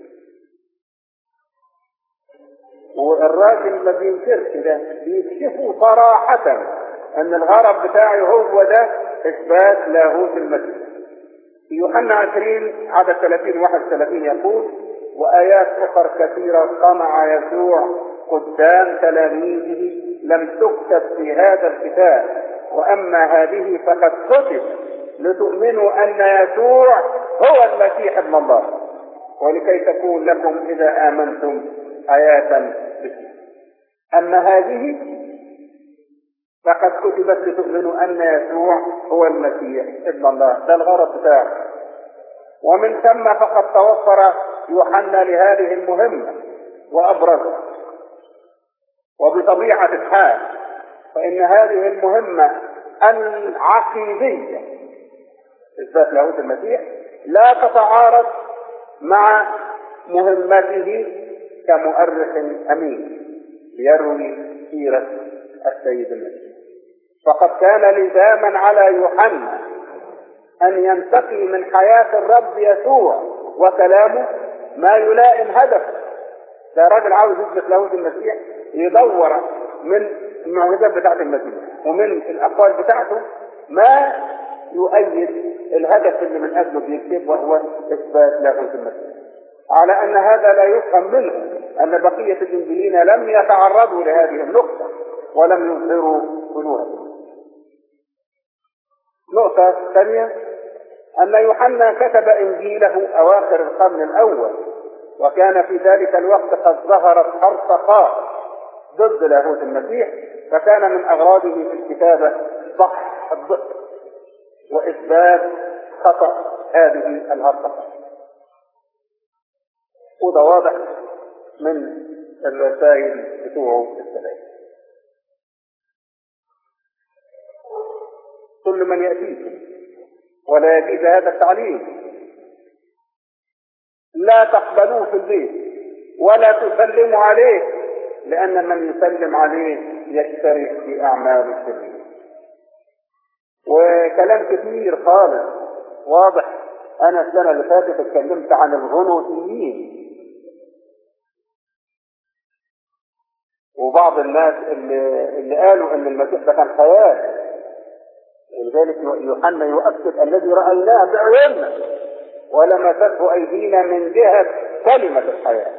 والراجل ما بينكرش ده بيكشفوا صراحة أن الغرض بتاعي هو ده إثبات لاهوت المسيح في يوحنا 20 عدد 30 31 يقول وآيات أخرى كثيرة صنع يسوع قدام تلاميذه لم تكتب في هذا الكتاب وأما هذه فقد كتب لتؤمنوا أن يسوع هو المسيح ابن الله ولكي تكون لكم إذا آمنتم آيات باسمه أما هذه فقد كتبت لتؤمنوا أن يسوع هو المسيح ابن الله ده الغرض بتاعه ومن ثم فقد توفر يوحنا لهذه المهمة وأبرزها وبطبيعة الحال فإن هذه المهمة العقيدية إثبات لاهوت المسيح لا تتعارض مع مهمته كمؤرخ أمين يروي سيرة السيد المسيح فقد كان لزاما على يوحنا أن ينتقي من حياة الرب يسوع وكلامه ما يلائم هدفه ده راجل عاوز يثبت لاهوت المسيح يدور من المعجزات بتاعت المسيح ومن الأقوال بتاعته ما يؤيد الهدف اللي من أجله بيكتب وهو إثبات لاهوت المسيح على أن هذا لا يفهم منه أن بقية الإنجيلين لم يتعرضوا لهذه النقطة ولم يظهروا ألوهة نقطة ثانية أن يوحنا كتب إنجيله أواخر القرن الأول وكان في ذلك الوقت قد ظهرت هرطقات ضد لاهوت المسيح فكان من أغراضه في الكتابة ضح الضد وإثبات خطأ هذه الهرطقة وده واضح من الرسائل بتوعه الثلاثة كل من يأتيكم ولا يجيز هذا التعليم لا تقبلوه في البيت ولا تسلموا عليه لأن من يسلم عليه يشترك في أعمال الشرير وكلام كثير خالص واضح أنا السنة اللي فاتت اتكلمت عن الغنوصيين وبعض الناس اللي, اللي قالوا ان المسيح ده كان خيال ولذلك يوحنا يؤكد الذي رايناه بعيوننا ولمسته أيدينا من جهة كلمة الحياة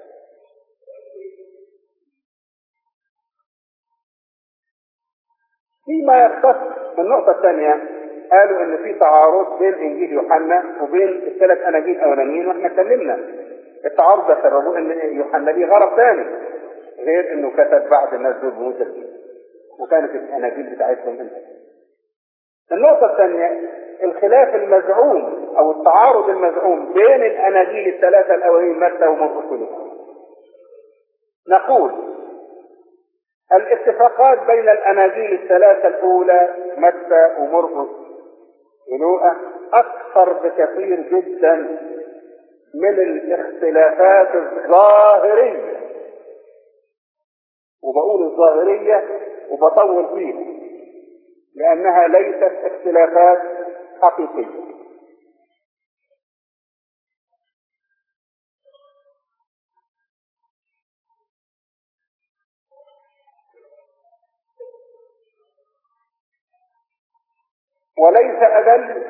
فيما يختص النقطة الثانية قالوا ان في تعارض بين انجيل يوحنا وبين الثلاث اناجيل الاولانيين واحنا اتكلمنا التعارض ده سببه ان يوحنا ليه غرض ثاني غير انه كتب بعد الناس دول بموسى وكانت الاناجيل بتاعتهم انت النقطة الثانية الخلاف المزعوم او التعارض المزعوم بين الاناجيل الثلاثة الاولين متى ومرقس نقول الاتفاقات بين الاناجيل الثلاثة الاولى متى ومرقس ولوقا اكثر بكثير جدا من الاختلافات الظاهرية وبقول الظاهرية وبطول فيها لأنها ليست اختلافات حقيقية وليس أدل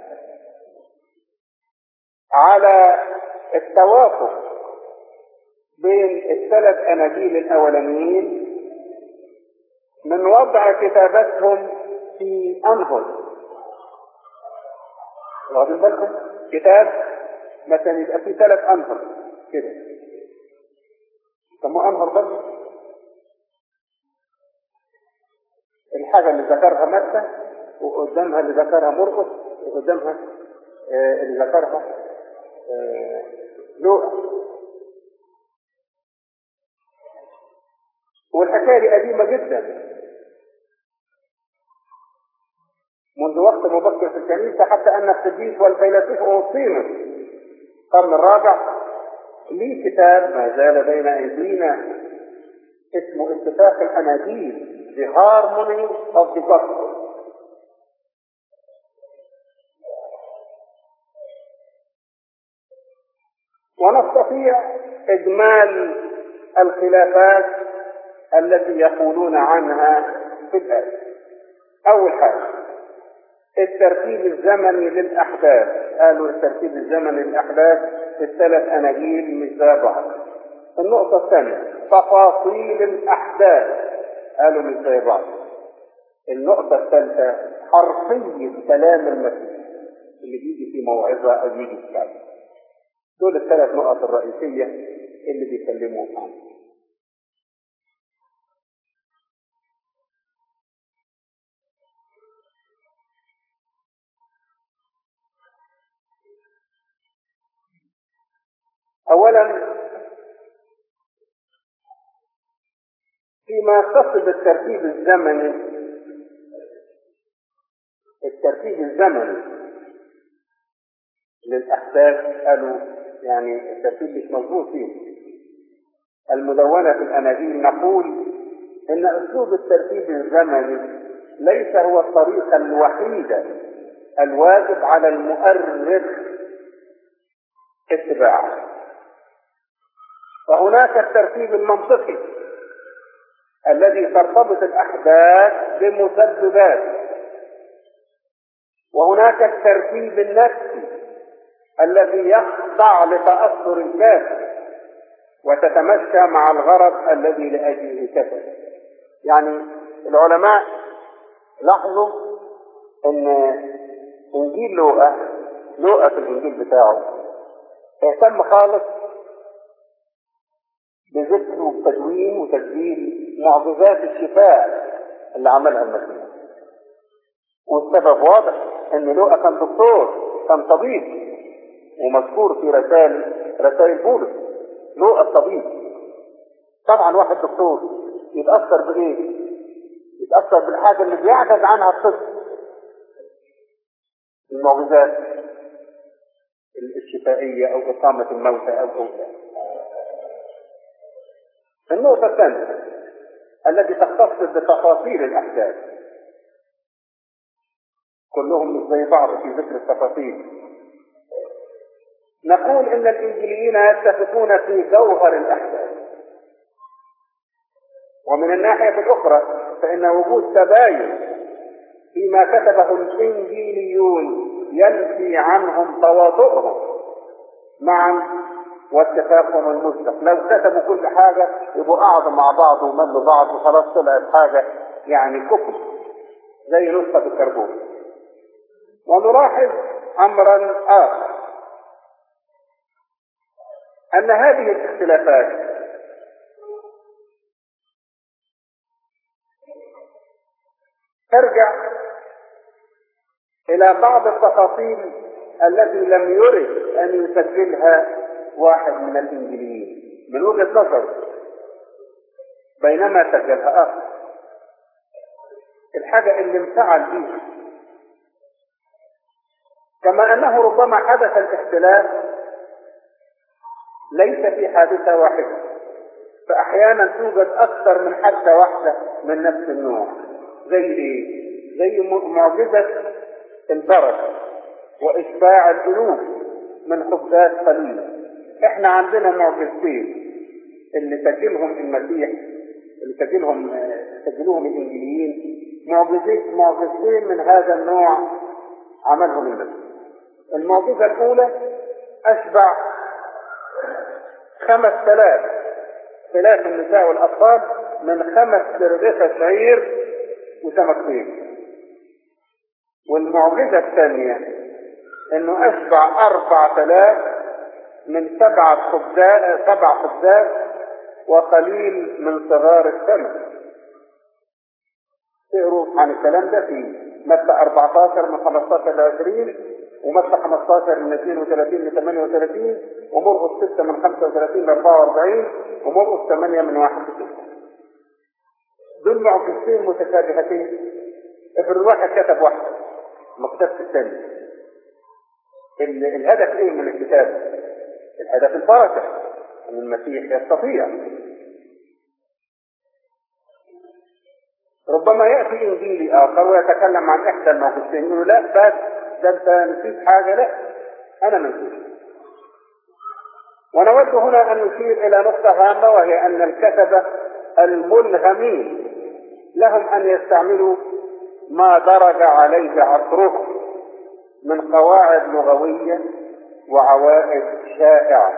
على التوافق بين الثلاث أناجيل الأولانيين من وضع كتابتهم في أنهر واخدين بالكم كتاب مثلا يبقى فيه ثلاث أنهر كده يسموه أنهر بس الحاجة اللي ذكرها متى وقدامها اللي ذكرها مرقس وقدامها آه اللي ذكرها آه لوقا والحكاية دي قديمة جدا منذ وقت مبكر في الكنيسة حتى أن القديس والفيلسوف أوسطينوس القرن الرابع ليه كتاب ما زال بين أيدينا اسمه اتفاق الأناجيل The Harmony of the Gospel ونستطيع إجمال الخلافات التي يقولون عنها في الآية أول حاجة الترتيب الزمني للأحداث قالوا الترتيب الزمني للأحداث في الثلاث أناجيل مش زي بعض النقطة الثانية تفاصيل الأحداث قالوا مش زي بعض النقطة الثالثة حرفية كلام المسيح اللي بيجي في موعظة أو يجي في كلام دول الثلاث نقط الرئيسية اللي بيكلموا عنها أولا فيما يختص بالترتيب الزمني الترتيب الزمني للأحداث قالوا يعني الترتيب مش مظبوط فيه المدونة في الأناجيل نقول إن أسلوب الترتيب الزمني ليس هو الطريقة الوحيدة الواجب على المؤرخ اتباعه فهناك الترتيب المنطقي الذي ترتبط الأحداث بمسببات وهناك الترتيب النفسي الذي يخضع لتأثر الكاتب وتتمشى مع الغرض الذي لأجله كتب يعني العلماء لاحظوا ان انجيل لوقا لوقا في الانجيل بتاعه اهتم خالص بذكر وتدوين وتسجيل معجزات الشفاء اللي عملها المسيح والسبب واضح ان لوقا كان دكتور كان طبيب ومذكور في رسائل رسائل بولس لوقا الطبيب طبعا واحد دكتور يتأثر بإيه؟ يتأثر بالحاجة اللي بيعجز عنها الطب المعجزات الشفائية أو إقامة الموتى أو أولى النقطة الثانية التي تختص بتفاصيل الأحداث كلهم مش زي بعض في ذكر التفاصيل نقول ان الانجيليين يتفقون في جوهر الاحداث ومن الناحية الاخرى فان وجود تباين فيما كتبه الانجيليون ينفي عنهم تواطؤهم معا واتفاقهم المسبق لو كتبوا كل حاجة يبقوا قعدوا مع بعض وملوا بعض وخلاص طلعت حاجة يعني كفر زي نسخة الكربون ونلاحظ أمرا آخر أن هذه الاختلافات ترجع إلى بعض التفاصيل التي لم يرد أن يسجلها واحد من الإنجليين من وجهة نظر بينما سجلها آخر الحاجة اللي انفعل بيها كما أنه ربما حدث الاختلاف ليس في حادثة واحدة فأحيانا توجد أكثر من حادثة واحدة من نفس النوع زي إيه؟ زي معجزة البركة وإشباع القلوب من خبزات قليلة احنا عندنا معجزتين اللي سجلهم المسيح اللي سجلهم سجلوهم الانجيليين معجزتين معجزتين من هذا النوع عملهم المسيح المعجزة الأولى أشبع خمس ثلاث ثلاث النساء والأطفال من خمس ترغفة شعير وسمكتين والمعجزة الثانية انه اشبع اربع ثلاث من سبعة خبزات سبع خبزات وقليل من صغار السمك تقروا عن الكلام ده في متى 14 من 15 ل 20 ومتى 15 من 32 ل 38 ومرقس 6 من 35 ل 44 ومرقس 8 من 1 ل 6 دول معجزتين متشابهتين افرض واحد كتب واحده ما كتبش الثاني الهدف ايه من الكتاب الهدف البركه ان المسيح يستطيع ربما ياتي انجيلي اخر ويتكلم عن احدى المعجزتين يقول لا بس ده انت نسيت حاجه لا انا ما نسيت ونود هنا ان نشير الى نقطه هامه وهي ان الكتبه الملهمين لهم ان يستعملوا ما درج عليه عصرهم من قواعد لغوية وعوائد شائعة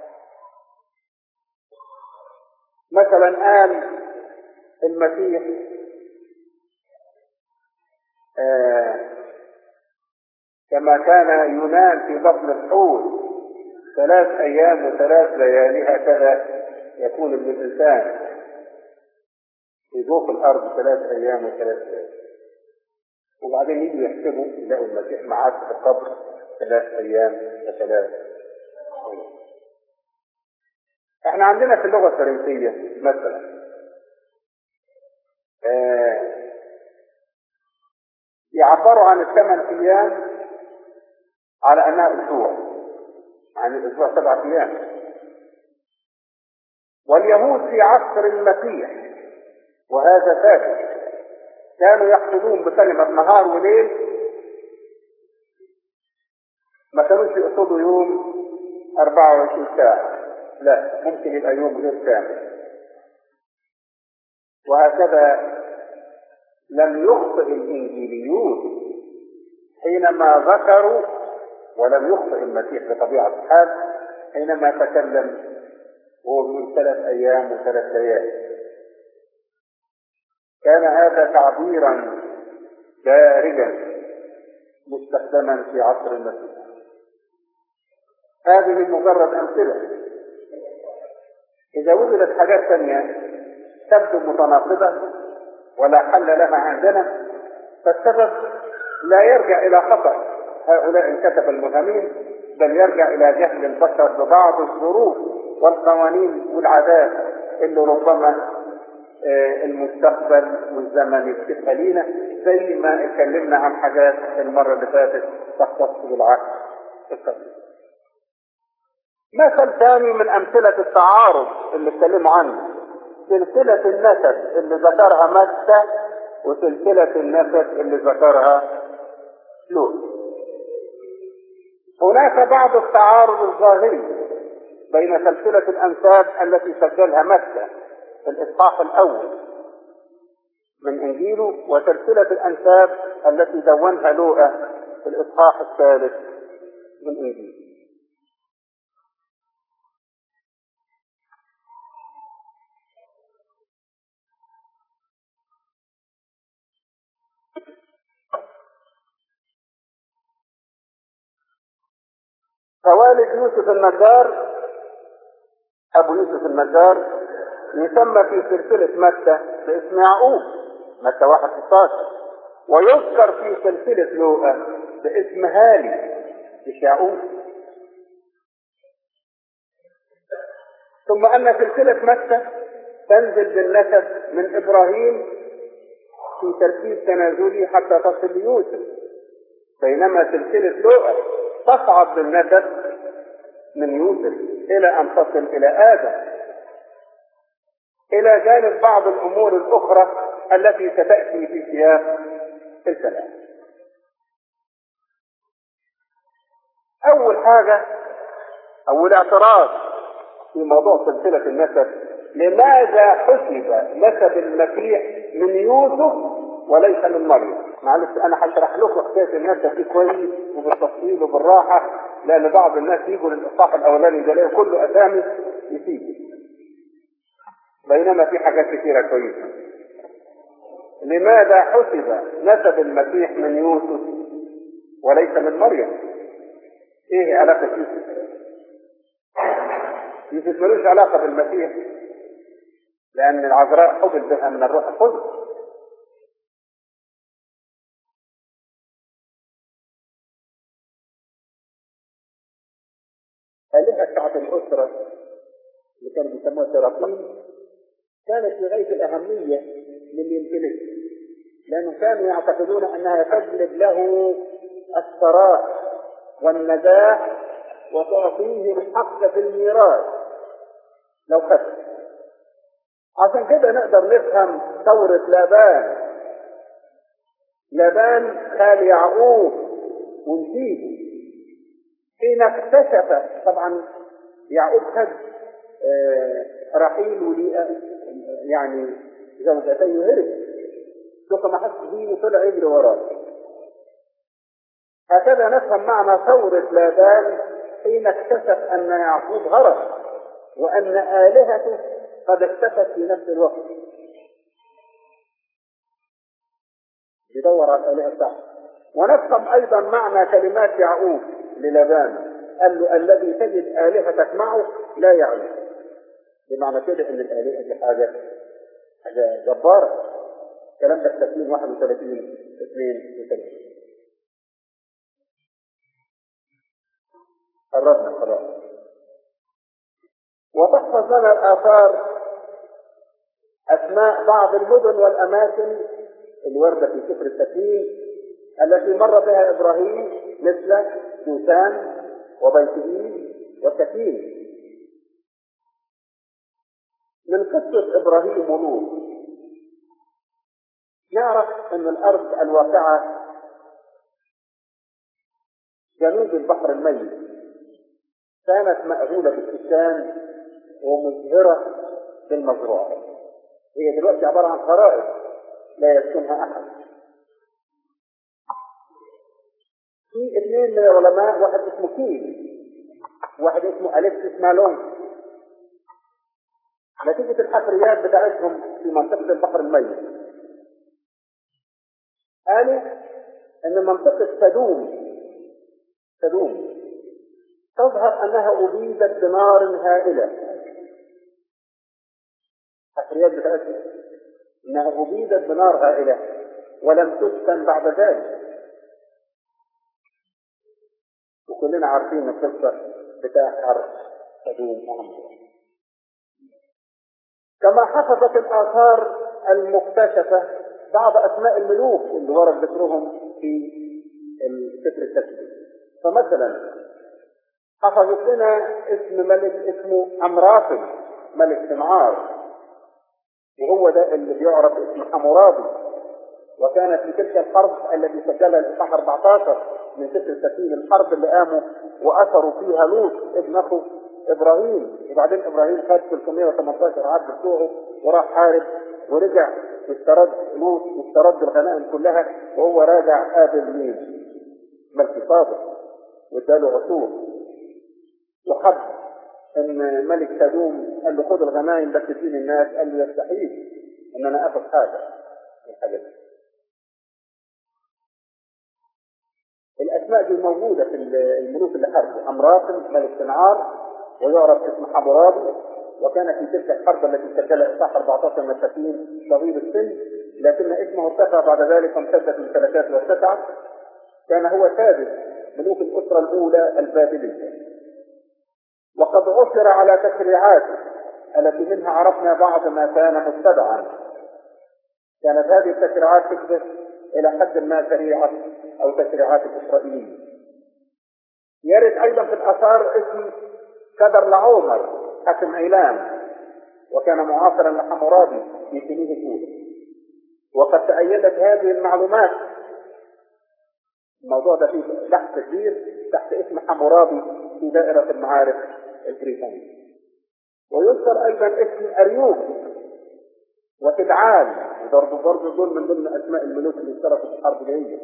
مثلا قال المسيح آه كما كان ينام في بطن الحوت ثلاث أيام وثلاث ليالي هكذا يكون ابن الإنسان في جوف الأرض ثلاث أيام وثلاث ليالي وبعدين يجوا يحسبوا يلاقوا المسيح معاك في القبر ثلاث ايام وثلاث ايام. احنا عندنا في اللغه الفرنسيه مثلا آه يعبروا عن الثمان ايام على انها اسبوع عن الاسبوع سبعة ايام واليهود في عصر المسيح وهذا ثابت كانوا يقصدون بكلمة نهار وليل ما كانوش يقصدوا يوم 24 ساعة لا ممكن يبقى يوم غير كامل وهكذا لم يخطئ الإنجيليون حينما ذكروا ولم يخطئ المسيح بطبيعة الحال حينما تكلم وهو بيقول ثلاث أيام وثلاث ليالي كان هذا تعبيرا دارجا مستخدما في عصر المسيح هذه مجرد أمثلة إذا وجدت حاجات ثانية تبدو متناقضة ولا حل لها عندنا فالسبب لا يرجع إلى خطأ هؤلاء الكتب المهمين بل يرجع إلى جهل البشر ببعض الظروف والقوانين والعادات اللي ربما المستقبل والزمن يكتبها لينا زي ما اتكلمنا عن حاجات المرة اللي فاتت تختص بالعقل القديم. مثل ثاني من أمثلة التعارض اللي اتكلموا عنه سلسلة النسب اللي ذكرها متى وسلسلة النسب اللي ذكرها لوط. هناك بعض التعارض الظاهري بين سلسلة الأنساب التي سجلها متى في الإصحاح الأول من إنجيله وسلسلة الأنساب التي دونها لوقا في الإصحاح الثالث من الإنجيل فوالد يوسف النجار أبو يوسف النجار يسمى في سلسلة متى باسم يعقوب متى 1 16 ويذكر في سلسلة لوقا باسم هالي مش يعقوب ثم أن سلسلة متى تنزل بالنسب من إبراهيم في ترتيب تنازلي حتى تصل ليوسف بينما سلسلة لوقا تصعد بالنسب من يوسف إلى أن تصل إلى آدم إلى جانب بعض الأمور الأخرى التي ستأتي في سياق الكلام أول حاجة أول اعتراض في موضوع سلسلة النسب لماذا حسب نسب المسيح من يوسف وليس من مريم معلش انا هشرح لكم حكايه النسب دي كويس وبالتفصيل وبالراحه لان بعض الناس يجوا للاصحاح الاولاني ده كله اسامي يسيب بينما في حاجات كثيره كويسه لماذا حسب نسب المسيح من يوسف وليس من مريم ايه علاقه يوسف يوسف ملوش علاقه بالمسيح لان العذراء حبل بها من الروح القدس الآلهة بتاعت الأسرة اللي كانوا بيسموها سراطين كانت في غاية الأهمية للي يمتلك لأنهم كانوا يعتقدون أنها تجلب له الثراء والنجاح وتعطيه الحق في الميراث لو خد عشان كده نقدر نفهم ثورة لابان لابان خال يعقوب ونسيبه حين اكتشف طبعا يعقوب خد رحيل وليئة يعني زوجتين وهرب ثم ما حس بيه وطلع يجري وراه هكذا نفهم معنى ثورة لابان حين اكتشف أن يعقوب هرب وأن آلهته قد اختفت في نفس الوقت يدور على الآلهة بتاعته ونفهم أيضا معنى كلمات يعقوب للبان قال له الذي تجد آلهتك معه لا يعلم بمعنى كده ان الآلهة دي حاجة حاجة جبارة الكلام ده في تسليم 31 32 قربنا خلاص وتحفظ لنا الآثار أسماء بعض المدن والأماكن الواردة في سفر التكوين التي مر بها إبراهيم مثل دوسان وبيتئيل وكثير من قصة إبراهيم ولوط نعرف أن الأرض الواقعة جنوب البحر الميت كانت مأهولة بالسكان ومزهرة بالمزروعات هي دلوقتي عبارة عن خرائط لا يسكنها أحد في اثنين من العلماء واحد اسمه كيل واحد اسمه أليكسيس مالون نتيجة الحفريات بتاعتهم في منطقة البحر الميت قالوا ان منطقة سدوم سدوم تظهر انها ابيدت بنار هائلة الحفريات بتاعتهم انها ابيدت بنار هائلة ولم تسكن بعد ذلك وكلنا عارفين القصة بتاع حرب سدوم وعمرو كما حفظت الآثار المكتشفة بعض أسماء الملوك اللي ورد ذكرهم في الفكر التسبيح فمثلا حفظت لنا اسم ملك اسمه أمرافل ملك سمعار وهو ده اللي بيعرف باسم حمورابي وكانت في تلك الحرب التي سجلها الإصحاح 14 من سفر التكوين الحرب اللي قاموا وأثروا فيها لوط ابن أخو إبراهيم وبعدين إبراهيم خد 318 عبد بتوعه وراح حارب ورجع واسترد لوط واسترد الغنائم كلها وهو راجع قابل مين؟ ملك صادق واداله عصور وحب ان ملك سدوم قال له خد الغنايم بس فين الناس قال له يستحيل ان انا اخذ حاجه من الحاجات دي. الاسماء دي موجوده في الملوك اللي حاربوا امراطل ملك سنعار ويعرف اسم حمورابي وكان في تلك الحرب التي سجل اصحاح 14 مساكين صغير السن لكن اسمه ارتفع بعد ذلك وامتدت الفلكات واتسعت كان هو سادس ملوك الاسره الاولى البابليه وقد عثر على تشريعاته التي منها عرفنا بعض ما كان متبعا كانت هذه التشريعات تشبه الى حد ما شريعه او تشريعات الاسرائيليه يرد ايضا في الاثار اسم كدر لعمر حاكم ايلام وكان معاصرا لحمورابي في سنين الاولى وقد تأيدت هذه المعلومات الموضوع ده فيه بحث كبير تحت اسم حمورابي في دائرة المعارف البريطانية ويذكر أيضا اسم أريوب وتدعال برضه برضه دول من ضمن أسماء الملوك اللي اشتركوا في الحرب الجاية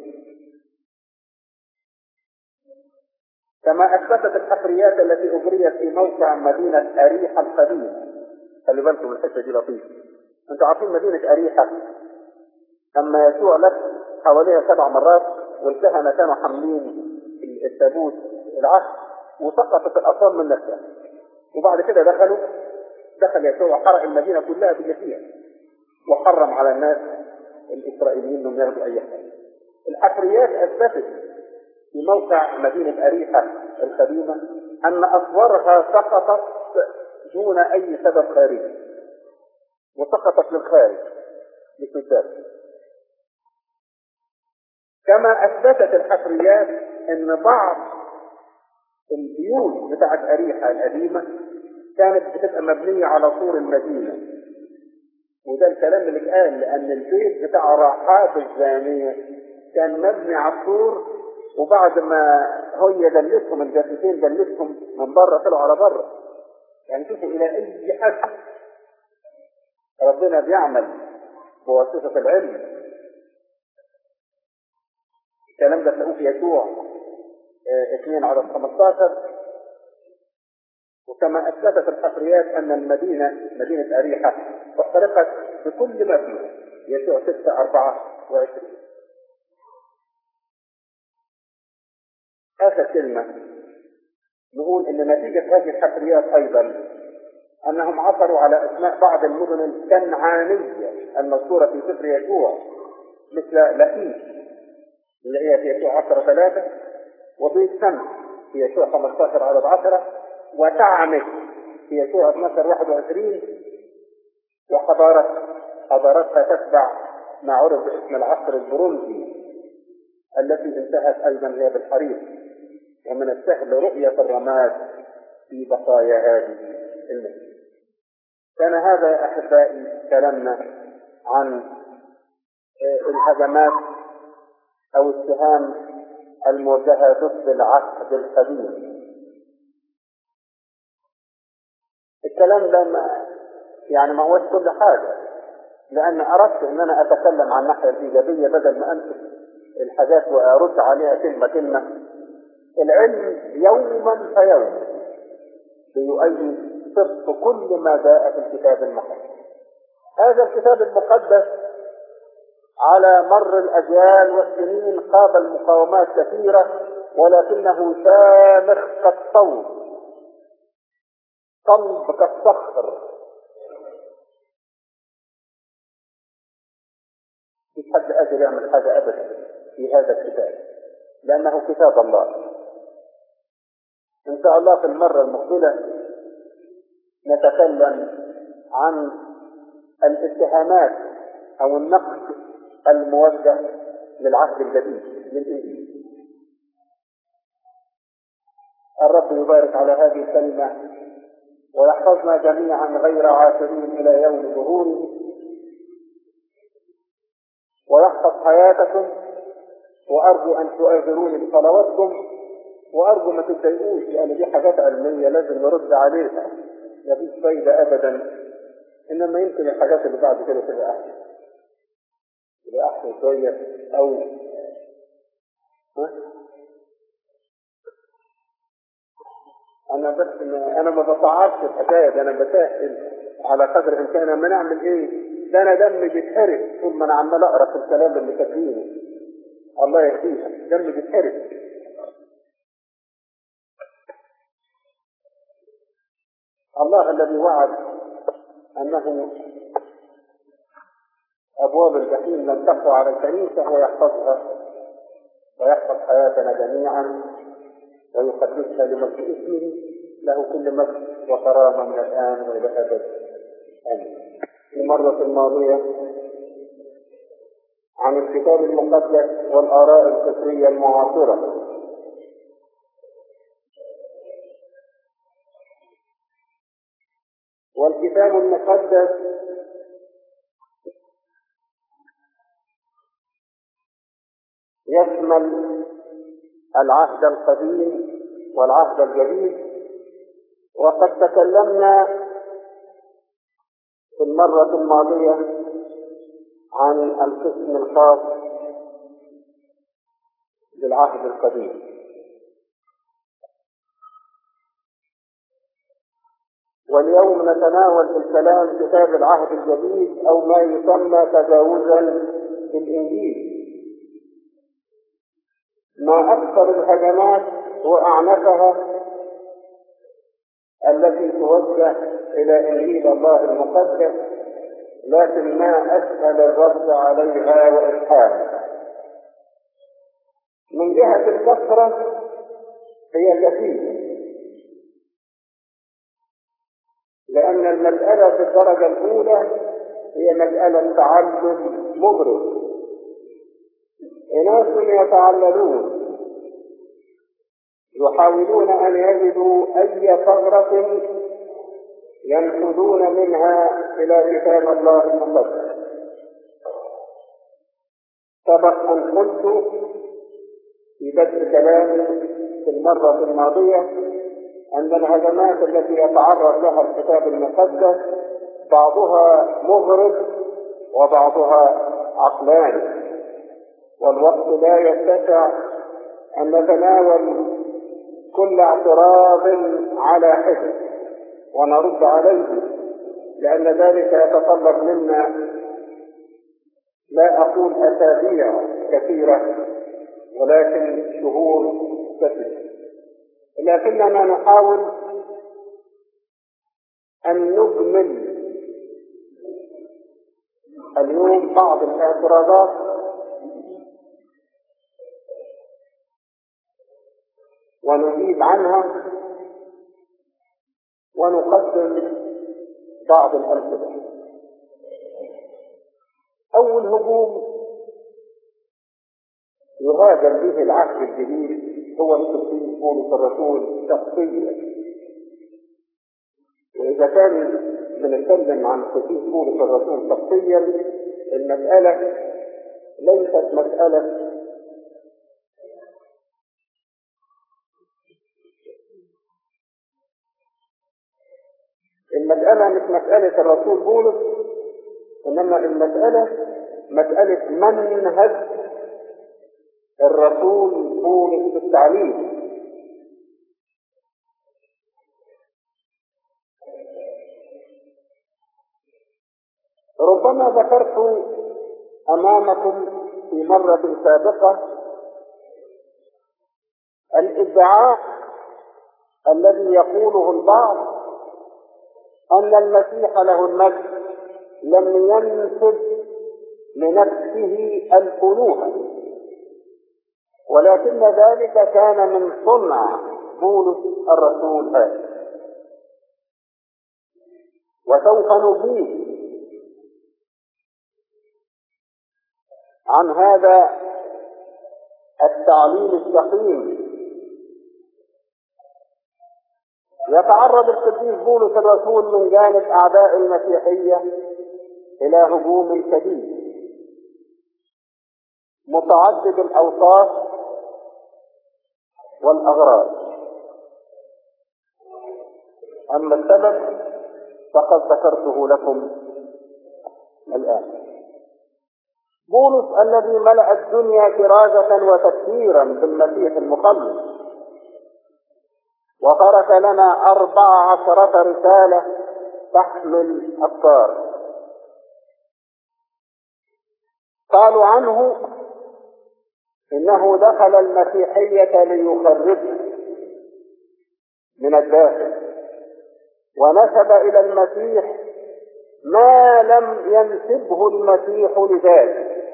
كما أثبتت الحفريات التي أجريت في موقع مدينة أريحة القديمة خلي بالكم الحتة دي لطيفة أنتوا عارفين مدينة أريحة أما يسوع لف حواليها سبع مرات والكهنة كانوا حاملين التابوت العهد وسقطت الأصنام من نفسها وبعد كده دخلوا دخل يسوع حرق المدينة كلها باللي فيها وحرم على الناس الإسرائيليين انهم ياخذوا أي حاجة الحفريات أثبتت في موقع مدينة أريحة القديمة أن أسوارها سقطت دون أي سبب خارجي وسقطت للخارج للكتاب كما أثبتت الحفريات أن بعض البيوت بتاعت أريحة القديمة كانت بتبقى مبنية على سور المدينة وده الكلام اللي اتقال لأن البيت بتاع رحاب الزانية كان مبني على السور وبعد ما هي دلتهم الجاسوسين دلتهم من بره طلعوا على بره يعني شوفوا إلى أي حد ربنا بيعمل بواسطة العلم الكلام ده تلاقوه في يسوع اثنين على 15 وكما اثبتت الحفريات ان المدينه مدينه اريحه احترقت بكل ما فيها يسوع 6 24 اخر كلمه نقول ان نتيجه هذه الحفريات ايضا انهم عثروا على اسماء بعض المدن الكنعانيه المذكوره في سفر يسوع مثل لكيش اللي هي في يسوع 10 3 وبيت سمع في يسوع 15 عدد 10 وتعمك في يسوع 12 21 وحضارة حضارتها تتبع ما عرف باسم العصر البرونزي التي انتهت ايضا هي بالحريق ومن السهل رؤية الرماد في بقايا هذه المدينة كان هذا يا احبائي كلامنا عن الهجمات او اتهام الموجهة ضد العهد القديم الكلام ده ما يعني ما هوش كل حاجة لأن أردت أن أنا أتكلم عن الناحية الإيجابية بدل ما أمسك الحاجات وأرد عليها كلمة كلمة العلم يوما فيوما بيؤيد صدق كل ما جاء في الكتاب المقدس هذا الكتاب المقدس على مر الأجيال والسنين قابل مقاومات كثيرة ولكنه شامخ كالصوت صلب كالصخر مش حد قادر يعمل حاجة أبدا في هذا الكتاب لأنه كتاب الله إن شاء الله في المرة المقبلة نتكلم عن الاتهامات أو النقد الموجه للعهد الجديد للإنجيل الرب يبارك على هذه الكلمة ويحفظنا جميعا غير عاشرين إلى يوم ظهوره ويحفظ حياتكم وأرجو أن تؤازروني بصلواتكم وأرجو ما تتضايقوش لأن دي حاجات علمية لازم نرد عليها مفيش فايدة أبدا إنما يمكن الحاجات اللي بعد كده تبقى أحسن تبقى أحسن شوية أو ها انا بس انا ما بصعبش الحكايه ده انا بسهل على قدر الامكان اما نعمل ايه ده انا دمي بيتحرق طول ما انا عمال اقرا في الكلام اللي كاتبينه الله يهديها دمي بيتحرق الله الذي وعد انه ابواب الجحيم لن تقوى على الكنيسه ويحفظها ويحفظ حياتنا جميعا ويقدسها لمجد اسمه له كل مجد وكرامه من الان والى الابد امين المره الماضيه عن الكتاب المقدس والاراء الفكريه المعاصره والكتاب المقدس يشمل العهد القديم والعهد الجديد وقد تكلمنا في المرة الماضية عن القسم الخاص بالعهد القديم واليوم نتناول الكلام كتاب العهد الجديد او ما يسمى تجاوزا بالانجيل ما اكثر الهجمات واعنفها التي توجه الى انجيل الله المقدس لكن ما اسهل الرد عليها واسحابها من جهه الكثره هي كثيره لأن المسألة بالدرجة الأولى هي مسألة تعلم مبرز أناس يتعللون يحاولون أن يجدوا أي ثغرة ينفذون منها إلى كتاب الله المقدس سبق أن قلت في بدء كلامي في المرة الماضية أن الهجمات التي يتعرض لها الكتاب المقدس بعضها مغرض وبعضها عقلاني والوقت لا يتسع أن نتناول كل اعتراض على حزب ونرد عليه لأن ذلك يتطلب منا لا أقول أسابيع كثيرة ولكن شهور كثيرة لكننا نحاول أن نجمل اليوم بعض الاعتراضات ونجيب عنها ونقدم بعض الأمثلة أول هجوم يهاجم به العهد الجديد هو القديس بولس الرسول شخصيا وإذا كان بنتكلم عن القديس بولس الرسول شخصيا المسألة ليست مسألة المسألة مش مسألة الرسول بولس إنما المسألة مسألة منهج الرسول بولس في التعليم ربما ذكرت أمامكم في مرة سابقة الادعاء الذي يقوله البعض أن المسيح له المجد لم ينسب لنفسه الألوهة ولكن ذلك كان من صنع بولس الرسول هذا وسوف نجيب عن هذا التعليل السقيم يتعرض القديس بولس الرسول من جانب اعداء المسيحيه الى هجوم شديد متعدد الاوصاف والاغراض اما السبب فقد ذكرته لكم الان بولس الذي ملأ الدنيا كرازة وتكثيرا بالمسيح المخلص وترك لنا أربع عشرة رسالة تحمل أفكار قالوا عنه إنه دخل المسيحية ليخربها من الداخل ونسب إلى المسيح ما لم ينسبه المسيح لذلك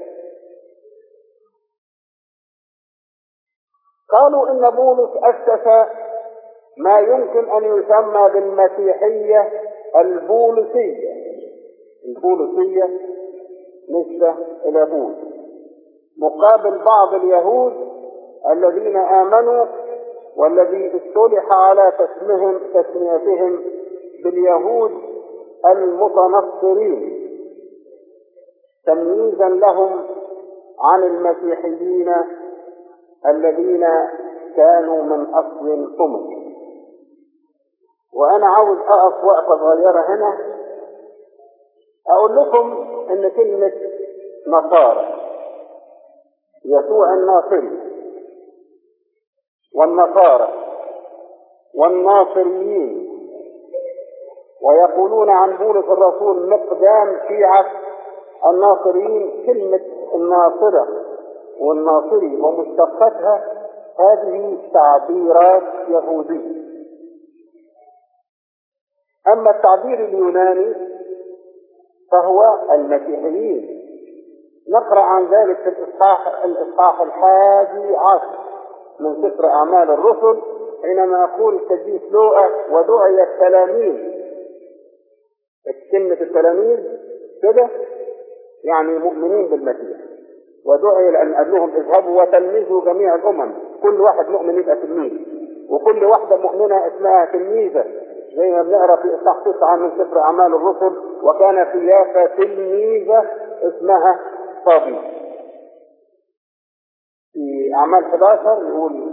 قالوا إن بولس أسس ما يمكن أن يسمى بالمسيحية البولسية البولسية نسبة إلى بولس مقابل بعض اليهود الذين آمنوا والذي اصطلح على تسمهم تسميتهم باليهود المتنصرين تمييزا لهم عن المسيحيين الذين كانوا من أصل أمم وأنا عاوز أقف وقفة صغيرة هنا أقول لكم إن كلمة نصارى يسوع الناصري والنصارى والناصريين ويقولون عن بولس الرسول مقدام شيعة الناصريين كلمة الناصرة والناصري ومشتقاتها هذه تعبيرات يهودية أما التعبير اليوناني فهو المسيحيين نقرأ عن ذلك في الإصحاح الإصحاح الحادي عشر من سفر أعمال الرسل حينما يقول القديس لوقا ودعي التلاميذ كلمة التلاميذ كده يعني مؤمنين بالمسيح ودعي لأن قال لهم اذهبوا وتلمذوا جميع الأمم كل واحد مؤمن يبقى تلميذ وكل واحدة مؤمنة اسمها تلميذة زي ما بنقرا في اصحاح تسعة من سفر أعمال الرسل وكان في يافا تلميذة اسمها صابي في أعمال 11 يقول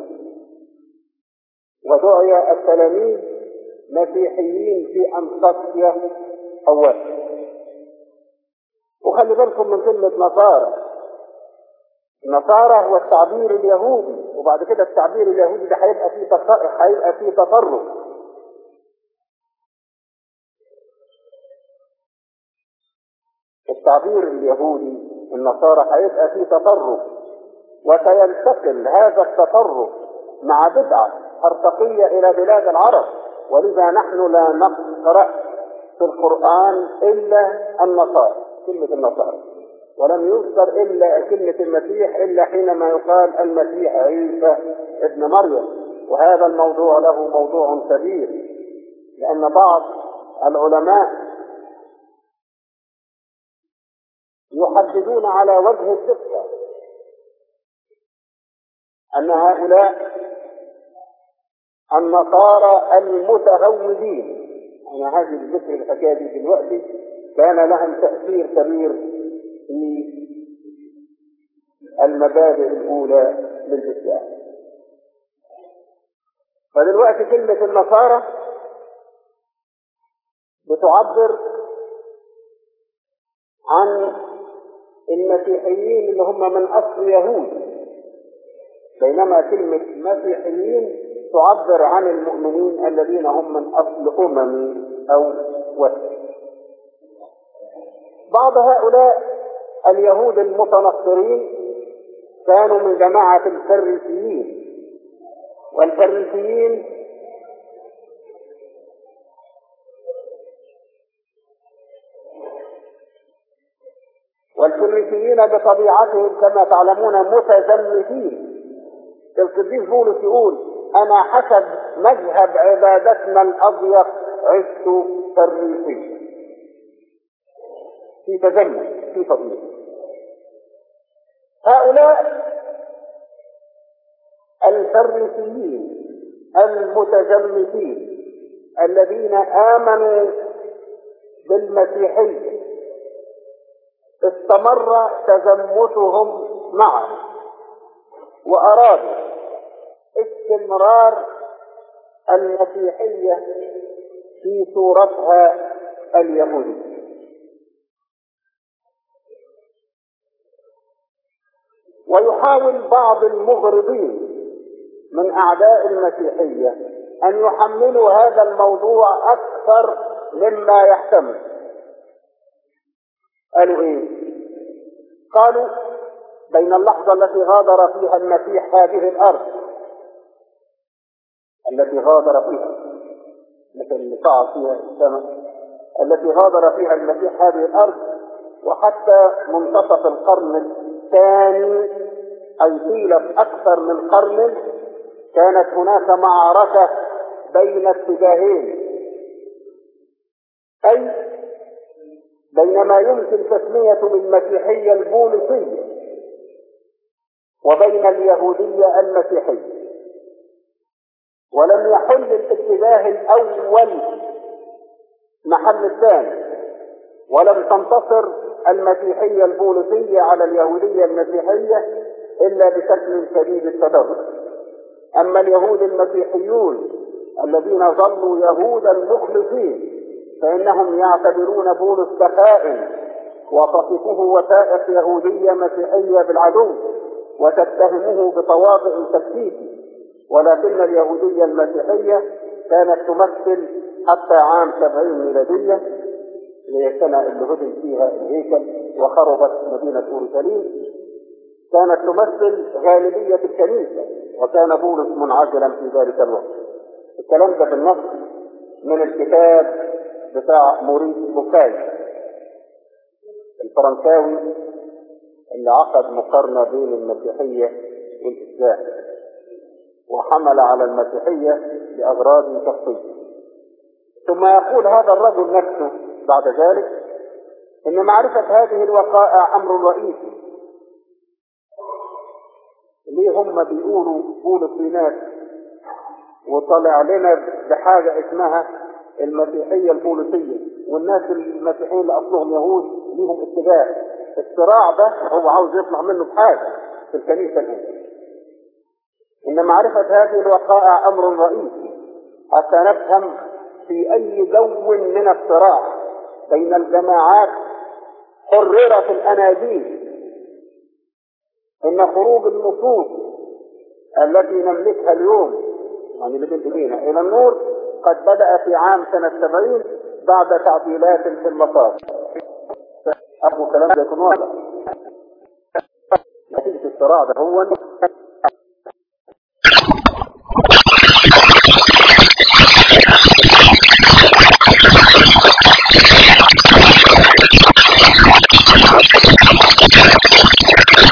ودعي التلاميذ مسيحيين في أنطاكيا أولا وخلي بالكم من كلمة نصارى نصارى هو التعبير اليهودي وبعد كده التعبير اليهودي ده هيبقى فيه هيبقى فيه تطرف التعبير اليهودي النصارى هيبقى فيه تطرف وسينتقل هذا التطرف مع بدعة هرطقية إلى بلاد العرب ولذا نحن لا نقرأ في القرآن إلا النصارى كلمة النصارى ولم يذكر إلا كلمة المسيح إلا حينما يقال المسيح عيسى ابن مريم وهذا الموضوع له موضوع كبير لأن بعض العلماء يحددون على وجه الدقة أن هؤلاء النصارى المتهودين أنا هذه الذكر الحكاية دي دلوقتي كان لهم تأثير كبير في المبادئ الأولى للإسلام فدلوقتي كلمة النصارى بتعبر عن المسيحيين اللي هم من أصل يهود بينما كلمة مسيحيين تعبر عن المؤمنين الذين هم من أصل أممي أو وثني بعض هؤلاء اليهود المتنصرين كانوا من جماعة الفريسيين والفريسيين والفريسيين بطبيعتهم كما تعلمون متزمتين القديس بولس يقول انا حسب مذهب عبادتنا الاضيق عشت فريسيا في تزمت في طبيعه هؤلاء الفريسيين المتزمتين الذين امنوا بالمسيحيه استمر تزمتهم معه وارادوا استمرار المسيحيه في صورتها اليهوديه ويحاول بعض المغرضين من اعداء المسيحيه أن يحملوا هذا الموضوع أكثر مما يحتمل قالوا إيه؟ قالوا بين اللحظة التي غادر فيها المسيح هذه الأرض التي غادر فيها مثل اللي صعد فيها السماء التي غادر فيها المسيح هذه الأرض وحتى منتصف القرن الثاني أي طيلة أكثر من قرن كانت هناك معركة بين اتجاهين أي بين ما يمكن تسمية بالمسيحية البوليسية وبين اليهودية المسيحية ولم يحل الاتجاه الأول محل الثاني ولم تنتصر المسيحية البوليسية على اليهودية المسيحية إلا بشكل شديد التدرج أما اليهود المسيحيون الذين ظلوا يهودا مخلصين فإنهم يعتبرون بولس كخائن وتصفه وثائق يهودية مسيحية بالعدو وتتهمه بتواطئ تكتيكي ولكن اليهودية المسيحية كانت تمثل حتى عام سبعين ميلادية اللي هي السنة اللي هدم فيها الهيكل وخربت مدينة أورشليم كانت تمثل غالبية الكنيسة وكان بولس منعزلا في ذلك الوقت الكلام ده بالنص من الكتاب بتاع موريس بوكاي الفرنساوي اللي عقد مقارنة بين المسيحية والإسلام وحمل على المسيحية لأغراض شخصية ثم يقول هذا الرجل نفسه بعد ذلك إن معرفة هذه الوقائع أمر رئيسي ليه هم بيقولوا بولس في ناس وطلع لنا بحاجة اسمها المسيحية البوليسية والناس المسيحيين اللي أصلهم يهود ليهم اتجاه الصراع ده هو عاوز يطلع منه بحاجة في الكنيسة الأولى إن معرفة هذه الوقائع أمر رئيسي حتى نفهم في أي جو من الصراع بين الجماعات حررت الأناجيل إن خروج النصوص التي نملكها اليوم يعني اللي بنت إلينا إلى النور قد بدأ في عام سنة سبعين بعد تعديلات في المصادر أبو كلام ده يكون واضح نتيجة الصراع ده هو